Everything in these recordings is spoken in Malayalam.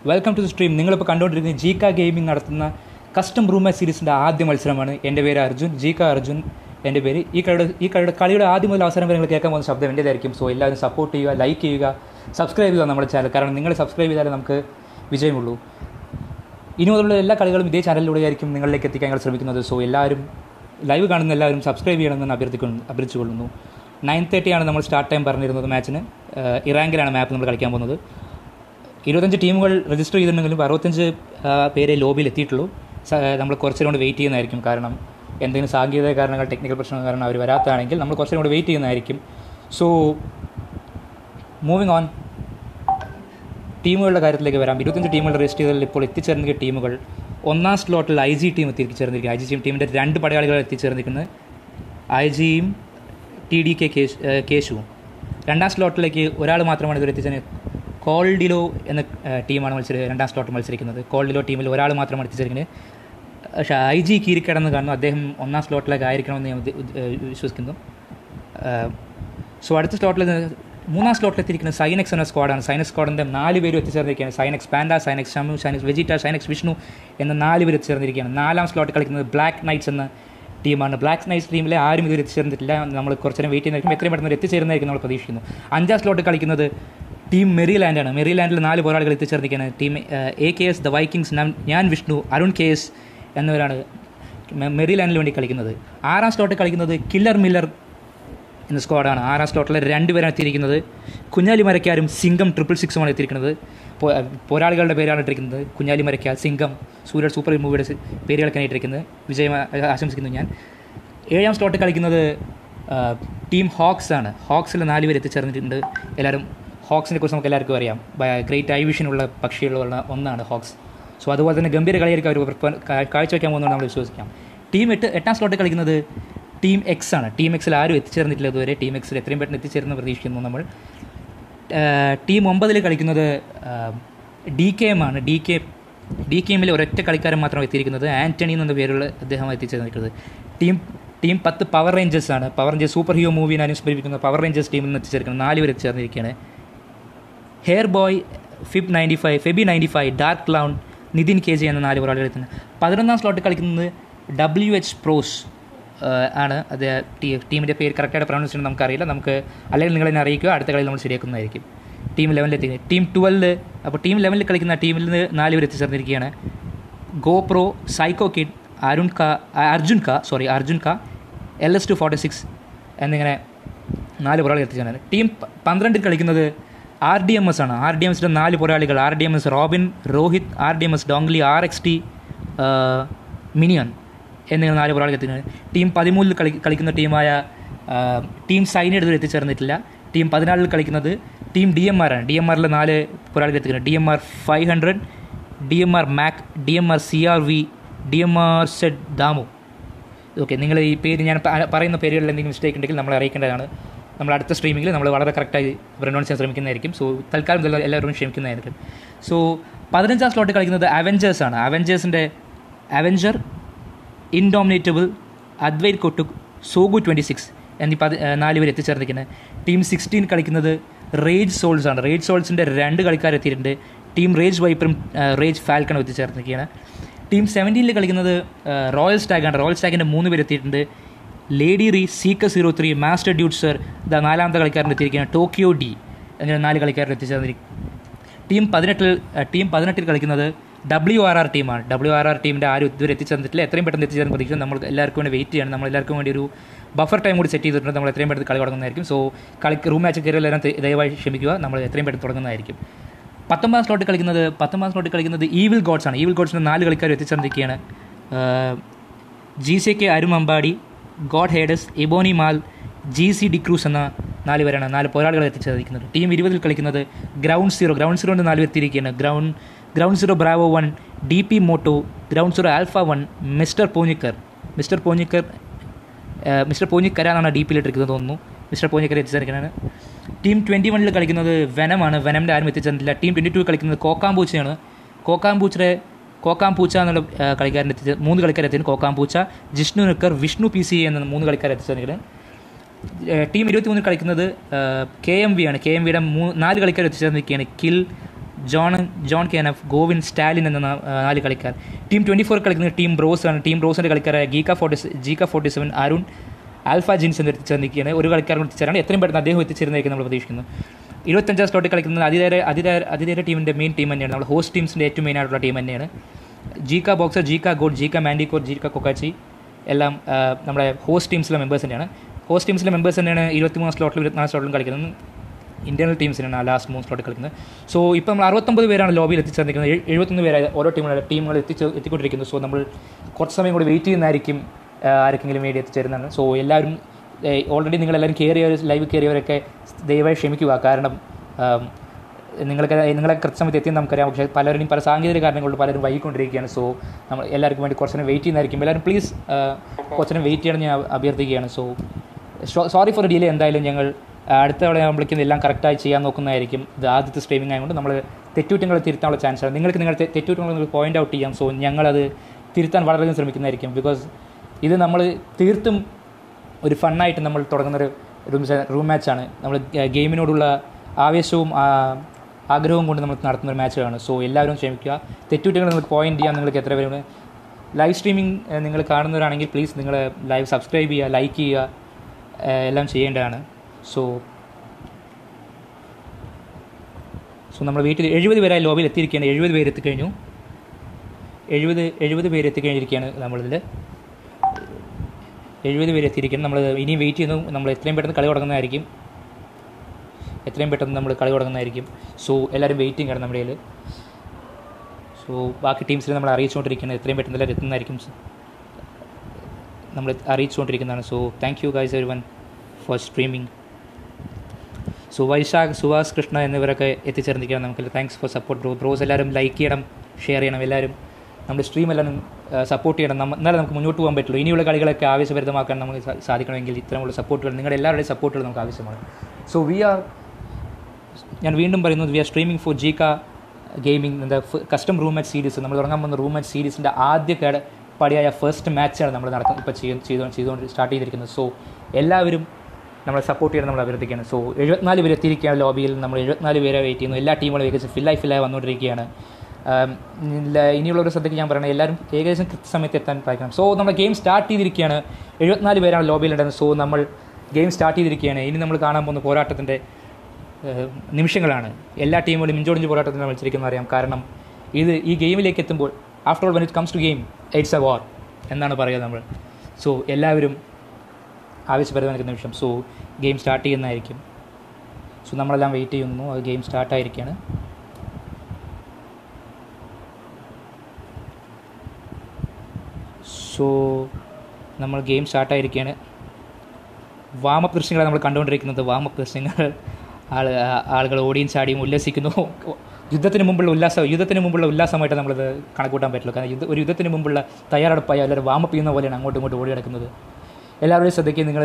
വെൽക്കം ടു ദ സ്ട്രീം നിങ്ങളിപ്പോൾ കണ്ടുകൊണ്ടിരിക്കുന്ന ജീക്ക ഗെയിമിംഗ് നടത്തുന്ന കസ്റ്റം റൂം സീരീസിൻ്റെ ആദ്യ മത്സരമാണ് എൻ്റെ പേര് അർജുൻ ജീക്ക അർജുൻ എൻ്റെ പേര് ഈ കളിയുടെ ഈ കളിയുടെ കളിയുടെ ആദ്യം മുതൽ അവസരം വരെ നിങ്ങൾ കേൾക്കാൻ പോകുന്ന ശബ്ദം എൻ്റേതായിരിക്കും സോ എല്ലാവരും സപ്പോർട്ട് ചെയ്യുക ലൈക്ക് ചെയ്യുക സബ്സ്ക്രൈബ് ചെയ്യുക നമ്മുടെ ചാനൽ കാരണം നിങ്ങൾ സബ്സ്ക്രൈബ് ചെയ്താലേ നമുക്ക് വിജയമുള്ളൂ ഇനി മുതലുള്ള എല്ലാ കളികളും ഇതേ ചാനലിലൂടെ ആയിരിക്കും നിങ്ങളിലേക്ക് എത്തിക്കാൻ ഞങ്ങൾ ശ്രമിക്കുന്നത് സോ എല്ലാവരും ലൈവ് കാണുന്ന എല്ലാവരും സബ്സ്ക്രൈബ് ചെയ്യണമെന്ന് അഭ്യർത്ഥിക്കുന്നു അഭ്യർത്ഥിച്ചുകൊള്ളുന്നു നയൻ തേർട്ടിയാണ് നമ്മൾ സ്റ്റാർട്ട് ടൈം പറഞ്ഞിരുന്നത് മാച്ചിന് ഇറാങ്കിലാണ് മാപ്പ് നമ്മൾ കളിക്കാൻ പോകുന്നത് ഇരുപത്തഞ്ച് ടീമുകൾ രജിസ്റ്റർ ചെയ്തിട്ടുണ്ടെങ്കിലും അറുപത്തഞ്ച് ആ, പേരെ ലോബിയിൽ എത്തിയിട്ടുള്ളൂ സ- നമ്മൾ കുറച്ചു കൊണ്ട് വെയിറ്റ് ചെയ്യുന്നതായിരിക്കും കാരണം എന്തെങ്കിലും സാങ്കേതിക കാരണങ്ങൾ ടെക്നിക്കൽ പ്രശ്നങ്ങൾ കാരണം അവർ വരാത്തതാണെങ്കിൽ നമ്മൾ കുറച്ചും കൂടി വെയിറ്റ് ചെയ്യുന്നതായിരിക്കും സോ മൂവിങ് ഓൺ ടീമുകളുടെ കാര്യത്തിലേക്ക് വരാം ഇരുപത്തഞ്ച് ടീമുകൾ രജിസ്റ്റർ ചെയ്തതിൽ ഇപ്പോൾ എത്തിച്ചേർന്നിരിക്കുന്ന ടീമുകൾ ഒന്നാം സ്ലോട്ടിൽ ഐ ജി ടീം എത്തിച്ചേർന്നിരിക്കുക ഐ ജി ടീമിൻ്റെ രണ്ട് പടയാളികൾ എത്തിച്ചേർന്നിരിക്കുന്നത് ഐ ജിയും ടി ഡി കെ കേശ് ഏഹ് കേശുവും രണ്ടാം സ്ലോട്ടിലേക്ക് ഒരാൾ മാത്രമാണ് ഇതുവരെ എത്തിച്ചേർന്നത് കോൾഡിലോ എന്ന ഏഹ് ടീമാണ് മത്സരി രണ്ടാം സ്ലോട്ട് മത്സരിക്കുന്നത് കോൾഡിലോ ടീമിൽ ഒരാൾ മാത്രമാണ് എത്തിച്ചേർക്കുന്നത് പക്ഷേ ഐ ജി കീരിക്കടന്ന് കാണുന്നു അദ്ദേഹം ഒന്നാം സ്ലോട്ടിലേക്ക് ആയിരിക്കണമെന്ന് ഞാൻ ഉദ്ദ- ഉദ്ദ- ഏഹ് വിശ്വസിക്കുന്നു സോ അടുത്ത സ്ലോട്ടിൽ മൂന്നാം സ്ലോട്ടിൽ എത്തിയിരിക്കുന്ന സൈനക്സ് എന്ന സ്ക്വാഡാണ് സൈനക്സ് സ്ക്വാഡിൻ്റെ നാല് പേരും എത്തിച്ചേർന്നിരിക്കുകയാണ് സൈനക്സ് പാൻഡ സൈനക്സ് ഷമു സൈനക്സ് വെജിറ്റ സൈനക്സ് വിഷ്ണു എന്ന നാല് പേര് എത്തിച്ചേർന്നിരിക്കുകയാണ് നാലാം സ്ലോട്ടിൽ കളിക്കുന്നത് ബ്ലാക്ക് നൈറ്റ്സ് എന്ന ടീമാണ് ബ്ലാക്ക് നൈറ്റ്സ് ടീമിലെ ആരും ഇതുവരെ എത്തിച്ചേർന്നിട്ടില്ല നമ്മൾ കുറച്ച് നേരം വെയിറ്റ് ചെയ്യുന്നതായിരിക്കും എത്രയും പെട്ടെന്ന് എത്തിച്ചേരുന്നതായിരിക്കും നമ്മൾ പ്രതീക്ഷിക്കുന്നു അഞ്ചാം സ്ലോട്ടിൽ കളിക്കുന്നത് ടീം മെറിലാൻഡാണ് മെറിലാൻഡിൽ നാല് പോരാളികൾ എത്തിച്ചേർന്നിരിക്കുകയാണ് team A K S the Vikings ഞാൻ വിഷ്ണു അരുൺ കെ എസ് എന്നിവരാണ് മെ- മെറിലാൻഡിന് വേണ്ടി കളിക്കുന്നത് ആറാം സ്ലോട്ടിൽ കളിക്കുന്നത് കില്ലർ മില്ലർ എന്ന സ്ക്വാഡാണ് ആറാം സ്ലോട്ടിൽ രണ്ടുപേരാണ് എത്തിയിരിക്കുന്നത് കുഞ്ഞാലി മരക്കാരും സിംഗം ട്രിപ്പിൾ സിക്സുമാണ് എത്തിയിരിക്കുന്നത് പോ- പോരാളികളുടെ പേരാണ് ഇട്ടിരിക്കുന്നത് കുഞ്ഞാലി മരക്കാർ സിംഗം സൂര്യ സൂപ്പർ മൂവിയുടെ സി- പേരുകളൊക്കെയാണ് ഇട്ടിരിക്കുന്നത് വിജയം ആ- ആശംസിക്കുന്നു ഞാൻ ഏഴാം സ്ലോട്ടിൽ കളിക്കുന്നത് ആ, ടീം ഹോക്സ് ആണ് ഹോക്സിൽ നാല് പേര് എത്തിച്ചേർന്നിട്ടുണ്ട് എല്ലാവരും ഹോക്സിനെ കുറിച്ച് നമുക്ക് എല്ലാവർക്കും അറിയാം ഗ്രേറ്റ് ഐ വിഷനുള്ള പക്ഷികളുള്ള ഒന്നാണ് ഹോക്സ് സോ അതുപോലെ തന്നെ ഗംഭീര കളിയായിരിക്കും അവർ പെർഫോം- കാ- കാഴ്ചവെക്കാൻ പോകുന്നതാണ് നമ്മൾ വിശ്വസിക്കാം ടീം എട്ട് എട്ടാം സ്ലോട്ടിൽ കളിക്കുന്നത് ടീം എക്സ് ആണ് ടീം എക്സിൽ ആരും എത്തിച്ചേർന്നിട്ടില്ല ഇതുവരെ ടീം എക്സിൽ എത്രയും പെട്ടെന്ന് എത്തിച്ചേരുന്ന പ്രതീക്ഷിക്കുന്നു നമ്മൾ ഏഹ് ടീം ഒമ്പതിൽ കളിക്കുന്നത് ഡി കെ എം ആണ് ഡി കെ ഡി കെ എമ്മിൽ ഒരൊറ്റ കളിക്കാരൻ മാത്രമാണ് എത്തിയിരിക്കുന്നത് ആൻ്റണി എന്ന പേരുള്ള അദ്ദേഹം എത്തിച്ചേർന്നിരിക്കുന്നത് ടീം ടീം പത്ത് പവർ റേഞ്ചേഴ്സ് ആണ് പവർ റേഞ്ചേഴ്സ് സൂപ്പർ ഹീറോ മൂവിനെ അനുസ്മരിപ്പിക്കുന്ന പവർ റേഞ്ചേഴ്സ് ടീമിൽ നിന്ന് എത്തിച്ചേർക്കുന്നത് നാല് പേര് എത്തിച്ചേർന്നിരിക്കുകയാണ് ഹെയർ ബോയ് ഫിബ് നയൻറ്റി ഫൈവ് ഫെബി ninety five dark clown Nithin K G എന്ന നാല് പോരാളികൾ എത്തുന്നത് പതിനൊന്നാം സ്ലോട്ടിൽ കളിക്കുന്നത് ഡബ്ല്യു എച്ച് പ്രോസ് ആണ് അത് ടീ ടീമിൻ്റെ പേര് കറക്റ്റായിട്ട് പ്രൊണൗൺസ് ചെയ്യുന്നത് നമുക്കറിയില്ല നമുക്ക് അല്ലെങ്കിൽ നിങ്ങൾ എന്നെ അറിയിക്കുക അടുത്ത കളിയിൽ നമ്മൾ ശരിയാക്കുന്നതായിരിക്കും ടീം ലെവലിൽ എത്തിക്കുന്നത് ടീം ട്വൽവ് അപ്പോൾ ടീം ലെവലിൽ കളിക്കുന്ന ടീമിൽ നിന്ന് നാല് പേർ എത്തിച്ചേർന്നിരിക്കുകയാണ് ഗോപ്രോ സൈക്കോ കിഡ് അരുൺ ക അർജുൻ ക സോറി അർജുൻ ക L S two forty six എന്നിങ്ങനെ നാല് പോരാളികൾ എത്തിച്ചാണ് ടീം പ- പന്ത്രണ്ടിൽ കളിക്കുന്നത് ആർ ഡി എം എസ് ആണ് ആർ ഡി എം എസിൻ്റെ നാല് പോരാളികൾ R D M S Robin Rohit R D M S ഡോങ്ലി ആർ എക്സ് ടി മിനിയൻ എന്നിങ്ങനെ നാല് പോരാളികൾ എത്തിക്കുന്നത് ടീം പതിമൂന്നിൽ കളി കളിക്കുന്ന ടീമായ ആ, ടീം സൈനയുടെ ഇതുവരെ എത്തിച്ചേർന്നിട്ടില്ല ടീം പതിനാലിൽ കളിക്കുന്നത് ടീം ഡി എം ആർ ആണ് ഡി എം ആറിൽ നാല് പോരാളികൾ എത്തിക്കുന്നത് D M R five hundred D M R Mac D M R C R V D M R Z Damu okay നിങ്ങൾ ഈ പേര് ഞാൻ പ- പറയുന്ന പേരുകളിൽ എന്തെങ്കിലും മിസ്റ്റേക്ക് ഉണ്ടെങ്കിൽ നമ്മളെ അറിയിക്കേണ്ടതാണ് നമ്മൾ അടുത്ത സ്ട്രീമിങ്ങിൽ നമ്മൾ വളരെ കറക്റ്റായി പ്രൊനൗൺസ് ചെയ്യാൻ ശ്രമിക്കുന്നതായിരിക്കും സോ തൽക്കാലം ഇതെല്ലാം എല്ലാവരും ക്ഷമിക്കുന്നതായിരിക്കും സോ പതിനഞ്ചാം സ്ലോട്ടിൽ കളിക്കുന്നത് അവഞ്ചേഴ്സ് ആണ് അവഞ്ചേഴ്സിൻ്റെ അവഞ്ചർ ഇൻഡോമിനേറ്റബിൾ അദ്വൈത് കൊട്ടുക് സോഗു ട്വൻറ്റി സിക്സ് എന്നീ പതി ഏഹ് നാല് പേര് എത്തിച്ചേർന്നിരിക്കുന്നത് ടീം സിക്സ്റ്റീൻ കളിക്കുന്നത് റേജ് സോൾസ് ആണ് റേജ് സോൾസിൻ്റെ രണ്ട് കളിക്കാർ എത്തിയിട്ടുണ്ട് ടീം റേജ് വൈപ്പറും ഏഹ് റേജ് ഫാൽക്കണും എത്തിച്ചേർന്നിരിക്കുകയാണ് ടീം സെവൻറ്റീനിൽ കളിക്കുന്നത് ഏഹ് റോയൽ സ്റ്റാഗാണ് റോയൽ സ്റ്റാഗിൻ്റെ മൂന്ന് പേര് എത്തിയിട്ടുണ്ട് ലേഡി റീ സീക്ക zero three master dude sir ഇതാ നാലാമത്തെ കളിക്കാരൻ എത്തിയിരിക്കുകയാണ് ടോക്കിയോ ഡി അങ്ങനെ നാല് കളിക്കാരൻ എത്തിച്ചേർന്നിരിക്കും ടീം പതിനെട്ടിൽ ഏഹ് ടീം പതിനെട്ടിൽ കളിക്കുന്നത് ഡബ്ല്യു ആർ ആർ ടീമാണ് ഡബ്ല്യു ആർ ആർ ടീമിൻ്റെ ആരും ഇതുവരെ എത്തിച്ചേർന്നിട്ടില്ല എത്രയും പെട്ടെന്ന് എത്തിച്ചേർന്ന് പ്രതീക്ഷിക്കും നമ്മൾ എല്ലാവർക്കും വേണ്ടി വെയിറ്റ് ചെയ്യണം നമ്മൾ എല്ലാവർക്കും വേണ്ടി ഒരു ബഫർ ടൈം കൂടി സെറ്റ് ചെയ്തിട്ടുണ്ട് നമ്മൾ എത്രയും പെട്ടെന്ന് കളി തുടങ്ങുന്നതായിരിക്കും സോ കളി റൂം മാച്ച് കയറി എല്ലാവരും തെ- ദയവായി ക്ഷമിക്കുക നമ്മൾ എത്രയും പെട്ടെന്ന് തുടങ്ങുന്നതായിരിക്കും പത്തൊമ്പതാം സ്ലോട്ടിൽ കളിക്കുന്നത് പത്തൊമ്പതാം സ്ലോട്ടിൽ കളിക്കുന്നത് ഈവിൽ ഗോഡ്സ് ആണ് ഈവിൽ ഗോഡ്സിൻ്റെ നാല് കളിക്കാർ എത്തിച്ചേർന്നിരിക്കുകയാണ് ജി സി കെ അരുമമ്പാടി ഗോഡ് ഹേഡസ് എബോനി മാൽ ജി സി ഡിക്രൂസ് എന്ന നാല് പേരാണ് നാല് പോരാളികളെ എത്തിച്ചേർന്നിരിക്കുന്നത് ടീം ഇരുപതിൽ കളിക്കുന്നത് ഗ്രൗണ്ട് സീറോ ഗ്രൗണ്ട് സീറോൻ്റെ നാല് പേർ എത്തിയിരിക്കുകയാണ് ground ground zero bravo one D P moto ground zero alpha one mister Ponjikkar mister Ponjikkar ഏഹ് മിസ്റ്റർ പോഞ്ഞിക്കര എന്നാണ് ഡി പിയിൽ ഇട്ടിരിക്കുന്നത് തോന്നുന്നു മിസ്റ്റർ പോഞ്ഞിക്കര എത്തിച്ചേർക്കുന്നത് ടീം ട്വൻറ്റി വണ്ണിൽ കളിക്കുന്നത് വെനമാണ് വെനമിൻ്റെ ആരും എത്തിച്ചേർന്നില്ല ടീം ട്വൻറ്റി ടു കളിക്കുന്നത് കോക്കാമ്പൂച്ചയാണ് കോക്കാമ്പൂച്ചയുടെ കോക്കാമ്പൂച്ച എന്നുള്ള ഏഹ് കളിക്കാരൻ എത്തിച്ച് മൂന്ന് കളിക്കാർ എത്തിയിരുന്നു കോക്കാമ്പൂച്ച ജിഷ്ണു നിക്കർ വിഷ്ണു പി സി എന്ന മൂന്ന് കളിക്കാർ എത്തിച്ചേർന്നിരിക്കുന്നത് ഏഹ് ടീം ഇരുപത്തി മൂന്നിൽ കളിക്കുന്നത് കെ എം വി ആണ് കെ എം വിയുടെ മൂ നാല് കളിക്കാർ എത്തിച്ചേർന്നിരിക്കുകയാണ് കിൽ ജോൺ ജോൺ കെനഫ് ഗോവിൻ സ്റ്റാലിൻ എന്ന നാ- ആ, നാല് കളിക്കാർ ടീം ട്വൻറ്റി ഫോർ കളിക്കുന്ന ടീം ബ്രോസ് ആണ് ടീം ബ്രോസിൻ്റെ കളിക്കാരായ ഗീക്ക ഫോർട്ടി ജീക്ക forty seven Arun alpha Jins എന്ന് എത്തിച്ചേർന്നിരിക്കുകയാണ് ഒരു കളിക്കാരൻ കൂടി എത്തിച്ചേരാണ് എത്രയും പെട്ടെന്ന് അദ്ദേഹം എത്തിച്ചേരുന്നതായിരിക്കും നമ്മൾ പ്രതീക്ഷിക്കുന്നു ഇരുപത്തഞ്ചാം സ്ലോട്ടിൽ കളിക്കുന്ന അതിഥേര അതിഥേര അതിഥേര ടീമിൻ്റെ മെയിൻ ടീം തന്നെയാണ് നമ്മൾ ഹോസ്റ്റ് ടീംസിൻ്റെ ഏറ്റവും മെയിൻ ആയിട്ടുള്ള ടീം തന്നെയാണ് ജീക്ക ബോക്സർ ജീക്ക ഗോഡ് ജീക്ക മാൻഡിക്കോർ ജീക്ക കൊക്കാച്ചി എല്ലാം ആ, നമ്മുടെ ഹോസ്റ്റ് ടീംസിലെ മെമ്പേഴ്സ് തന്നെയാണ് ഹോസ്റ്റ് ടീംസിലെ മെമ്പേഴ്സ് തന്നെയാണ് ഇരുപത്തിമൂന്ന് സ്ലോട്ടിലും ഇരുപത്തിനാല് സ്ലോട്ടിലും കളിക്കുന്നത് ഇന്റർണൽ ടീംസിനാണ് ലാസ്റ്റ് മൂന്ന് സ്ലോട്ടിൽ കളിക്കുന്നത് സോ ഇപ്പോൾ നമ്മൾ അറുപത്തൊമ്പത് പേരാണ് ലോബിയിൽ എത്തിച്ചേർന്നിരിക്കുന്നത് എഴു- എഴുപത്തൊന്ന് പേരായി ഓരോ ടീമുകൾ ടീമുകൾ എത്തിച്ച് എത്തിക്കൊണ്ടിരിക്കുന്നു സോ നമ്മൾ കുറച്ച് സമയം കൂടി വെയിറ്റ് ചെയ്യുന്നതായിരിക്കും ആ, ആർക്കെങ്കിലും വേണ്ടി എത്തിച്ചേരുന്നതാണ് സോ എല്ലാവരും ഓൾറെഡി നിങ്ങളെല്ലാവരും കയറിയവർ ലൈവ് കയറിയവരൊക്കെ ദയവായി ക്ഷമിക്കുക കാരണം ആം, നിങ്ങൾക്ക് നിങ്ങളെ കൃത്യസമയത്ത് എത്തിയെന്ന് നമുക്കറിയാം പക്ഷേ പലരും പല സാങ്കേതിക കാരണങ്ങൾ കൊണ്ട് പലരും വൈകിക്കൊണ്ടിരിക്കുകയാണ് സോ നമ്മൾ എല്ലാവർക്കും വേണ്ടി കുറച്ച് നേരം വെയിറ്റ് ചെയ്യുന്നതായിരിക്കും എല്ലാവരും പ്ലീസ് കുറച്ച് നേരം വെയിറ്റ് ചെയ്യണം ഞാൻ അഭ്യർത്ഥിക്കുകയാണ് സോ സോറി ഫോർ ഡിലേ എന്തായാലും ഞങ്ങൾ ആ, അടുത്ത തവണ ആകുമ്പോഴേക്കും എല്ലാം കറക്റ്റായി ചെയ്യാൻ നോക്കുന്നതായിരിക്കും ഇത് ആദ്യത്തെ സ്ട്രീമിംഗ് ആയതുകൊണ്ട് നമ്മൾ തെറ്റുകുറ്റങ്ങൾ തിരുത്താനുള്ള ചാൻസ് ആണ് നിങ്ങൾക്ക് നിങ്ങളുടെ തെറ്റുകുറ്റങ്ങൾ നിങ്ങൾക്ക് പോയിന്റ് ഔട്ട് ചെയ്യാം സോ ഞങ്ങളത് തിരുത്താൻ വളരെയധികം ശ്രമിക്കുന്നതായിരിക്കും ബിക്കോസ് ഇത് നമ്മൾ തീർത്തും ഒരു ഫണ്ണായിട്ട് നമ്മൾ തുടങ്ങുന്നൊരു റൂം റൂം മാച്ചാണ് നമ്മൾ ഗെയിമിനോടുള്ള ആവേശവും ആ, ആഗ്രഹവും കൊണ്ട് നമ്മൾ നടത്തുന്ന ഒരു മാച്ചാണ് സോ എല്ലാവരും ക്ഷമിക്കുക തെറ്റുകുറ്റങ്ങൾ നിങ്ങൾക്ക് പോയിന്റ് ചെയ്യാൻ നിങ്ങൾക്ക് എത്ര പേര് ലൈവ് സ്ട്രീമിംഗ് നിങ്ങൾ കാണുന്നവരാണെങ്കിൽ പ്ലീസ് നിങ്ങൾ ലൈവ് സബ്സ്ക്രൈബ് ചെയ്യുക ലൈക്ക് ചെയ്യുക ഏഹ് എല്ലാം ചെയ്യേണ്ടതാണ് സോ സോ നമ്മൾ വീട്ടിൽ എഴുപത് പേരായി ലോബിയിൽ എത്തിയിരിക്കുകയാണ് എഴുപത് പേര് എത്തിക്കഴിഞ്ഞു എഴുപത് എഴുപത് പേര് എത്തിക്കഴിഞ്ഞിരിക്കുകയാണ് നമ്മളിതിൽ എഴുപത് പേര് എത്തിയിരിക്കുകയാണ് നമ്മൾ ഇനിയും വെയിറ്റ് ചെയ്യുന്നു നമ്മൾ എത്രയും പെട്ടെന്ന് കളി തുടങ്ങുന്നതായിരിക്കും എത്രയും പെട്ടെന്ന് നമ്മൾ കളി തുടങ്ങുന്നതായിരിക്കും സോ എല്ലാവരും വെയിറ്റിംഗ് ആണ് നമ്മുടെ കയ്യിൽ സോ ബാക്കി ടീംസിനെ നമ്മൾ അറിയിച്ചുകൊണ്ടിരിക്കുന്നത് എത്രയും പെട്ടെന്ന് എല്ലാവരും എത്തുന്നതായിരിക്കും നമ്മൾ അറിയിച്ചുകൊണ്ടിരിക്കുന്നതാണ് so thank you guys every one for streaming so Vaishakh Suhas Krishna എന്നിവരൊക്കെ എത്തിച്ചേർന്നിരിക്കുകയാണ് നമുക്ക് thanks for support bro bros എല്ലാവരും ലൈക്ക് ചെയ്യണം ഷെയർ ചെയ്യണം എല്ലാവരും നമ്മുടെ സ്ട്രീം എല്ലാവരും സപ്പോർട്ട് ചെയ്യണം നമ്മ എന്നാലേ നമുക്ക് മുന്നോട്ട് പോകാൻ പറ്റുള്ളൂ ഇനിയുള്ള കളികളൊക്കെ ആവേശഭരിതമാക്കാൻ നമുക്ക് സാ- സാധിക്കണമെങ്കിൽ ഇത്തരമുള്ള സപ്പോർട്ടുകൾ നിങ്ങളുടെ എല്ലാവരുടെയും സപ്പോർട്ടുകൾ നമുക്ക് ആവശ്യമാണ് സോ വി ആർ ഞാൻ വീണ്ടും പറയുന്നത് വി ആർ സ്ട്രീമിംഗ് ഫോർ ജീക്ക ഗെയിമിംഗ് എന്താ കസ്റ്റം റൂം മാച്ച് സീരീസ് നമ്മൾ തുടങ്ങാൻ പോകുന്ന റൂം മാച്ച് സീരീസിൻ്റെ ആദ്യ കേട പടിയായ ഫസ്റ്റ് മാച്ചാണ് നമ്മൾ നടക്കുന്നത് ഇപ്പോൾ ചെയ്ത് ചെയ്തു ചെയ്തുകൊണ്ട് സ്റ്റാർട്ട് ചെയ്തിരിക്കുന്നത് സോ എല്ലാവരും നമ്മളെ സപ്പോർട്ട് ചെയ്യാൻ നമ്മൾ അഭ്യർത്ഥിക്കുകയാണ് സോ എഴുപത്തിനാല് പേര് എത്തിയിരിക്കുകയാണ് ലോബിയിൽ നമ്മൾ എഴുപത്തിനാല് പേരെ വെയിറ്റ് ചെയ്യുന്നു എല്ലാ ടീമുകളും ഏകദേശം ഫില്ലായി ഫില്ലായി വന്നുകൊണ്ടിരിക്കുകയാണ് ആം, ഇല്ല, ഇനിയുള്ള ഒരു ശ്രദ്ധയ്ക്ക് ഞാൻ പറയണത് എല്ലാവരും ഏകദേശം കൃത്യസമയത്ത് എത്താൻ പായിക്കണം സോ നമ്മുടെ ഗെയിം സ്റ്റാർട്ട് ചെയ്തിരിക്കുകയാണ് എഴുപത്തിനാല് പേരാണ് ലോബിയിലുണ്ടായിരുന്നത് സോ നമ്മൾ ഗെയിം സ്റ്റാർട്ട് ചെയ്തിരിക്കുകയാണ് ഇനി നമ്മൾ കാണാൻ പോകുന്ന പോരാട്ടത്തിൻ്റെ ഏഹ് നിമിഷങ്ങളാണ് എല്ലാ ടീമുകളും ഇഞ്ചോടിഞ്ച് പോരാട്ടത്തിന് മത്സരിക്കുന്ന അറിയാം കാരണം ഇത് ഈ ഗെയിമിലേക്ക് എത്തുമ്പോൾ after all when it comes to game it's a war എന്നാണ് പറയുക നമ്മൾ സോ എല്ലാവരും ആവശ്യപ്പെടുന്ന നിൽക്കുന്ന നിമിഷം സോ ഗെയിം സ്റ്റാർട്ട് ചെയ്യുന്നതായിരിക്കും സോ നമ്മളെല്ലാം വെയിറ്റ് ചെയ്യുന്നു അത് ഗെയിം സ്റ്റാർട്ടായിരിക്കുകയാണ് സോ നമ്മൾ ഗെയിം സ്റ്റാർട്ടായിരിക്കുകയാണ് വാമപ്പ് ദൃശ്യങ്ങളാണ് നമ്മൾ കണ്ടുകൊണ്ടിരിക്കുന്നത് വാമപ്പ് ദൃശ്യങ്ങൾ ആൾ ആളുകൾ ഓടിയും ചാടിയും ഉല്ലസിക്കുന്നു യുദ്ധത്തിന് മുമ്പുള്ള ഉല്ലാസം യുദ്ധത്തിന് മുമ്പുള്ള ഉല്ലാസമായിട്ട് നമ്മളിത് കണക്കൂട്ടാൻ പറ്റില്ല കാരണം യുദ്ധ ഒരു യുദ്ധത്തിന് മുമ്പുള്ള തയ്യാറെടുപ്പായി എല്ലാവരും വാമപ്പ് ചെയ്യുന്ന പോലെയാണ് അങ്ങോട്ടും ഇങ്ങോട്ടും ഓടി കിടക്കുന്നത് എല്ലാവരുടെയും ശ്രദ്ധയ്ക്ക് നിങ്ങൾ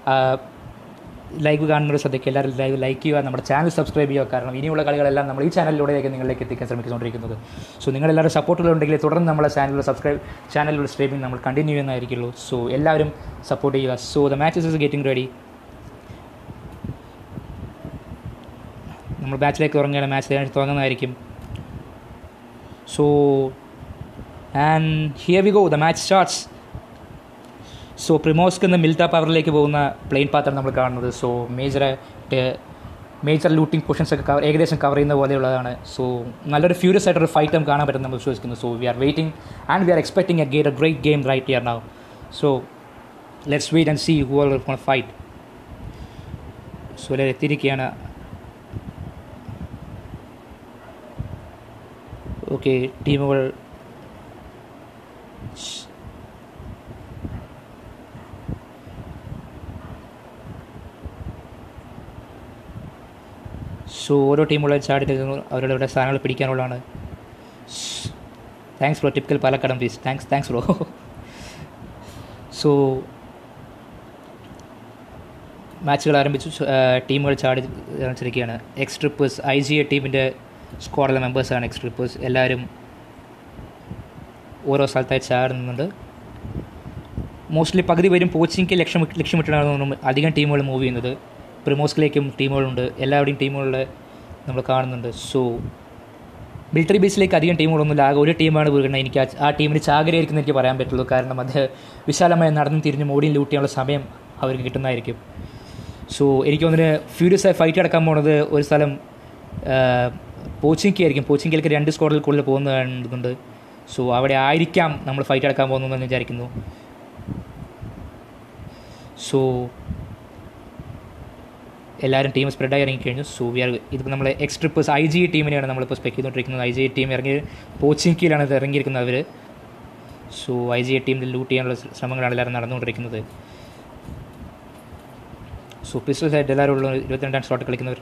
ലൈവ് കാണുന്നവരുടെ ശ്രദ്ധയ്ക്ക് എല്ലാവരും ലൈവ് ലൈക്ക് ചെയ്യുക നമ്മുടെ ചാനൽ സബ്സ്ക്രൈബ് ചെയ്യുക കാരണം ഇനിയുള്ള കളികളെല്ലാം നമ്മൾ ഈ ചാനലിലൂടെയൊക്കെ നിങ്ങളിലേക്ക് എത്തിക്കാൻ ശ്രമിച്ചുകൊണ്ടിരിക്കുന്നത് സോ നിങ്ങളെല്ലാവരും സപ്പോർട്ടുകളുണ്ടെങ്കിൽ തുടർന്ന് നമ്മളെ ചാനലിൽ സബ്സ്ക്രൈബ് ചാനലിലൂടെ സ്ട്രീമിംഗ് നമ്മൾ കണ്ടിന്യൂ ചെയ്യുന്നതായിരിക്കുള്ളൂ സോ എല്ലാവരും സപ്പോർട്ട് ചെയ്യുക so the matches is getting ready നമ്മൾ മാച്ചിലേക്ക് തുടങ്ങുകയാണ് മാച്ച് തുടങ്ങുന്നതായിരിക്കും so and here we go the match starts so പ്രിമോസ്ക്ക് നിന്ന് മിൽത്ത പവറിലേക്ക് പോകുന്ന പ്ലെയിൻ പാത്താണ് നമ്മൾ കാണുന്നത് so major major looting positions ഒക്കെ കവർ ഏകദേശം കവർ ചെയ്യുന്ന പോലെയുള്ളതാണ് സോ നല്ലൊരു ഫ്യൂരിയസ് ആയിട്ടൊരു ഫൈറ്റ് നമുക്ക് കാണാൻ പറ്റും നമ്മൾ വിശ്വസിക്കുന്നു so we are waiting and we are expecting a get A great game right here now so let's wait and see who are fight so എല്ലാവരും എത്തിയിരിക്കുകയാണ് ഓക്കെ ടീമുകൾ സോ ഓരോ ടീമുകളും ചാടി നിൽക്കുന്നു അവരുടെ അവരുടെ സ്ഥാനങ്ങൾ പിടിക്കാനുള്ളതാണ് താങ്ക്സ് ബ്രോ ടിപ്പിക്കൽ പാലക്കാടൻ please thanks thanks bro so മാച്ചുകൾ ആരംഭിച്ചു ആ, ടീമുകൾ ചാടി കളിച്ചിരിക്കുകയാണ് X trippers I G A ടീമിൻ്റെ സ്ക്വാഡിലെ മെമ്പേഴ്സാണ് എക്സ് ട്രിപ്പേഴ്സ് എല്ലാവരും ഓരോ സ്ഥലത്തായി ചാടുന്നുണ്ട് മോസ്റ്റ്ലി പകുതി പേരും പോച്ചിങ്ങിക്ക് ലക്ഷ്യം ലക്ഷ്യമിട്ടാണ് തോന്നുന്നു അധികം ടീമുകൾ മൂവ് ചെയ്യുന്നത് പ്രിമോസ്കിലേക്കും ടീമുകളുണ്ട് എല്ലാവരുടെയും ടീമുകളുടെ നമ്മൾ കാണുന്നുണ്ട് സോ മിലിറ്ററി ബേസിലേക്ക് അധികം ടീമുകളൊന്നുമില്ല ആകെ ഒരു ടീമാണ് വീഴുന്നത് എനിക്ക് ആ- ആ ടീമിന് ചാകരയായിരിക്കും എനിക്ക് പറയാൻ പറ്റുള്ളൂ കാരണം അത് വിശാലമായി നടന്നു തിരിഞ്ഞ് മോടിയും ലൂട്ട് ചെയ്യാനുള്ള സമയം അവർക്ക് കിട്ടുന്നതായിരിക്കും സോ എനിക്ക് തോന്നുന്നു ഫ്യൂരിയസ് ആയി ഫൈറ്റ് അടക്കാൻ പോണത് ഒരു സ്ഥലം പോച്ചിങ്കി ആയിരിക്കും പോച്ചിങ്കിലേക്ക് രണ്ട് സ്ക്വാഡിൽ കൂടുതൽ പോകുന്നുണ്ട് സോ അവിടെ ആയിരിക്കാം നമ്മൾ ഫൈറ്റ് അടക്കാൻ പോകുന്നതെന്ന് വിചാരിക്കുന്നു സോ എല്ലാവരും ടീം സ്പ്രെഡായി ഇറങ്ങിക്കഴിഞ്ഞു സോ വി ആർ ഇതിപ്പോൾ നമ്മൾ എക്സ് ട്രിപ്പേഴ്സ് ഐ ജി ടീമിനെയാണ് നമ്മളിപ്പോൾ സ്പെക്ക് ചെയ്തുകൊണ്ടിരിക്കുന്നത് ഐ ജി ടീം ഇറങ്ങി പോച്ചിങ്കിയിലാണ് ഇത് ഇറങ്ങിയിരിക്കുന്നത് അവർ സോ ഐ ജി ടീമിൽ ലൂട്ട് ചെയ്യാനുള്ള ശ്രമങ്ങളാണ് എല്ലാവരും നടന്നുകൊണ്ടിരിക്കുന്നത് സോ പിസ്റ്റൽ സൈഡ് എല്ലാവരും ഉള്ള ഇരുപത്തിരണ്ടാം സ്ലോട്ട് കളിക്കുന്നവർ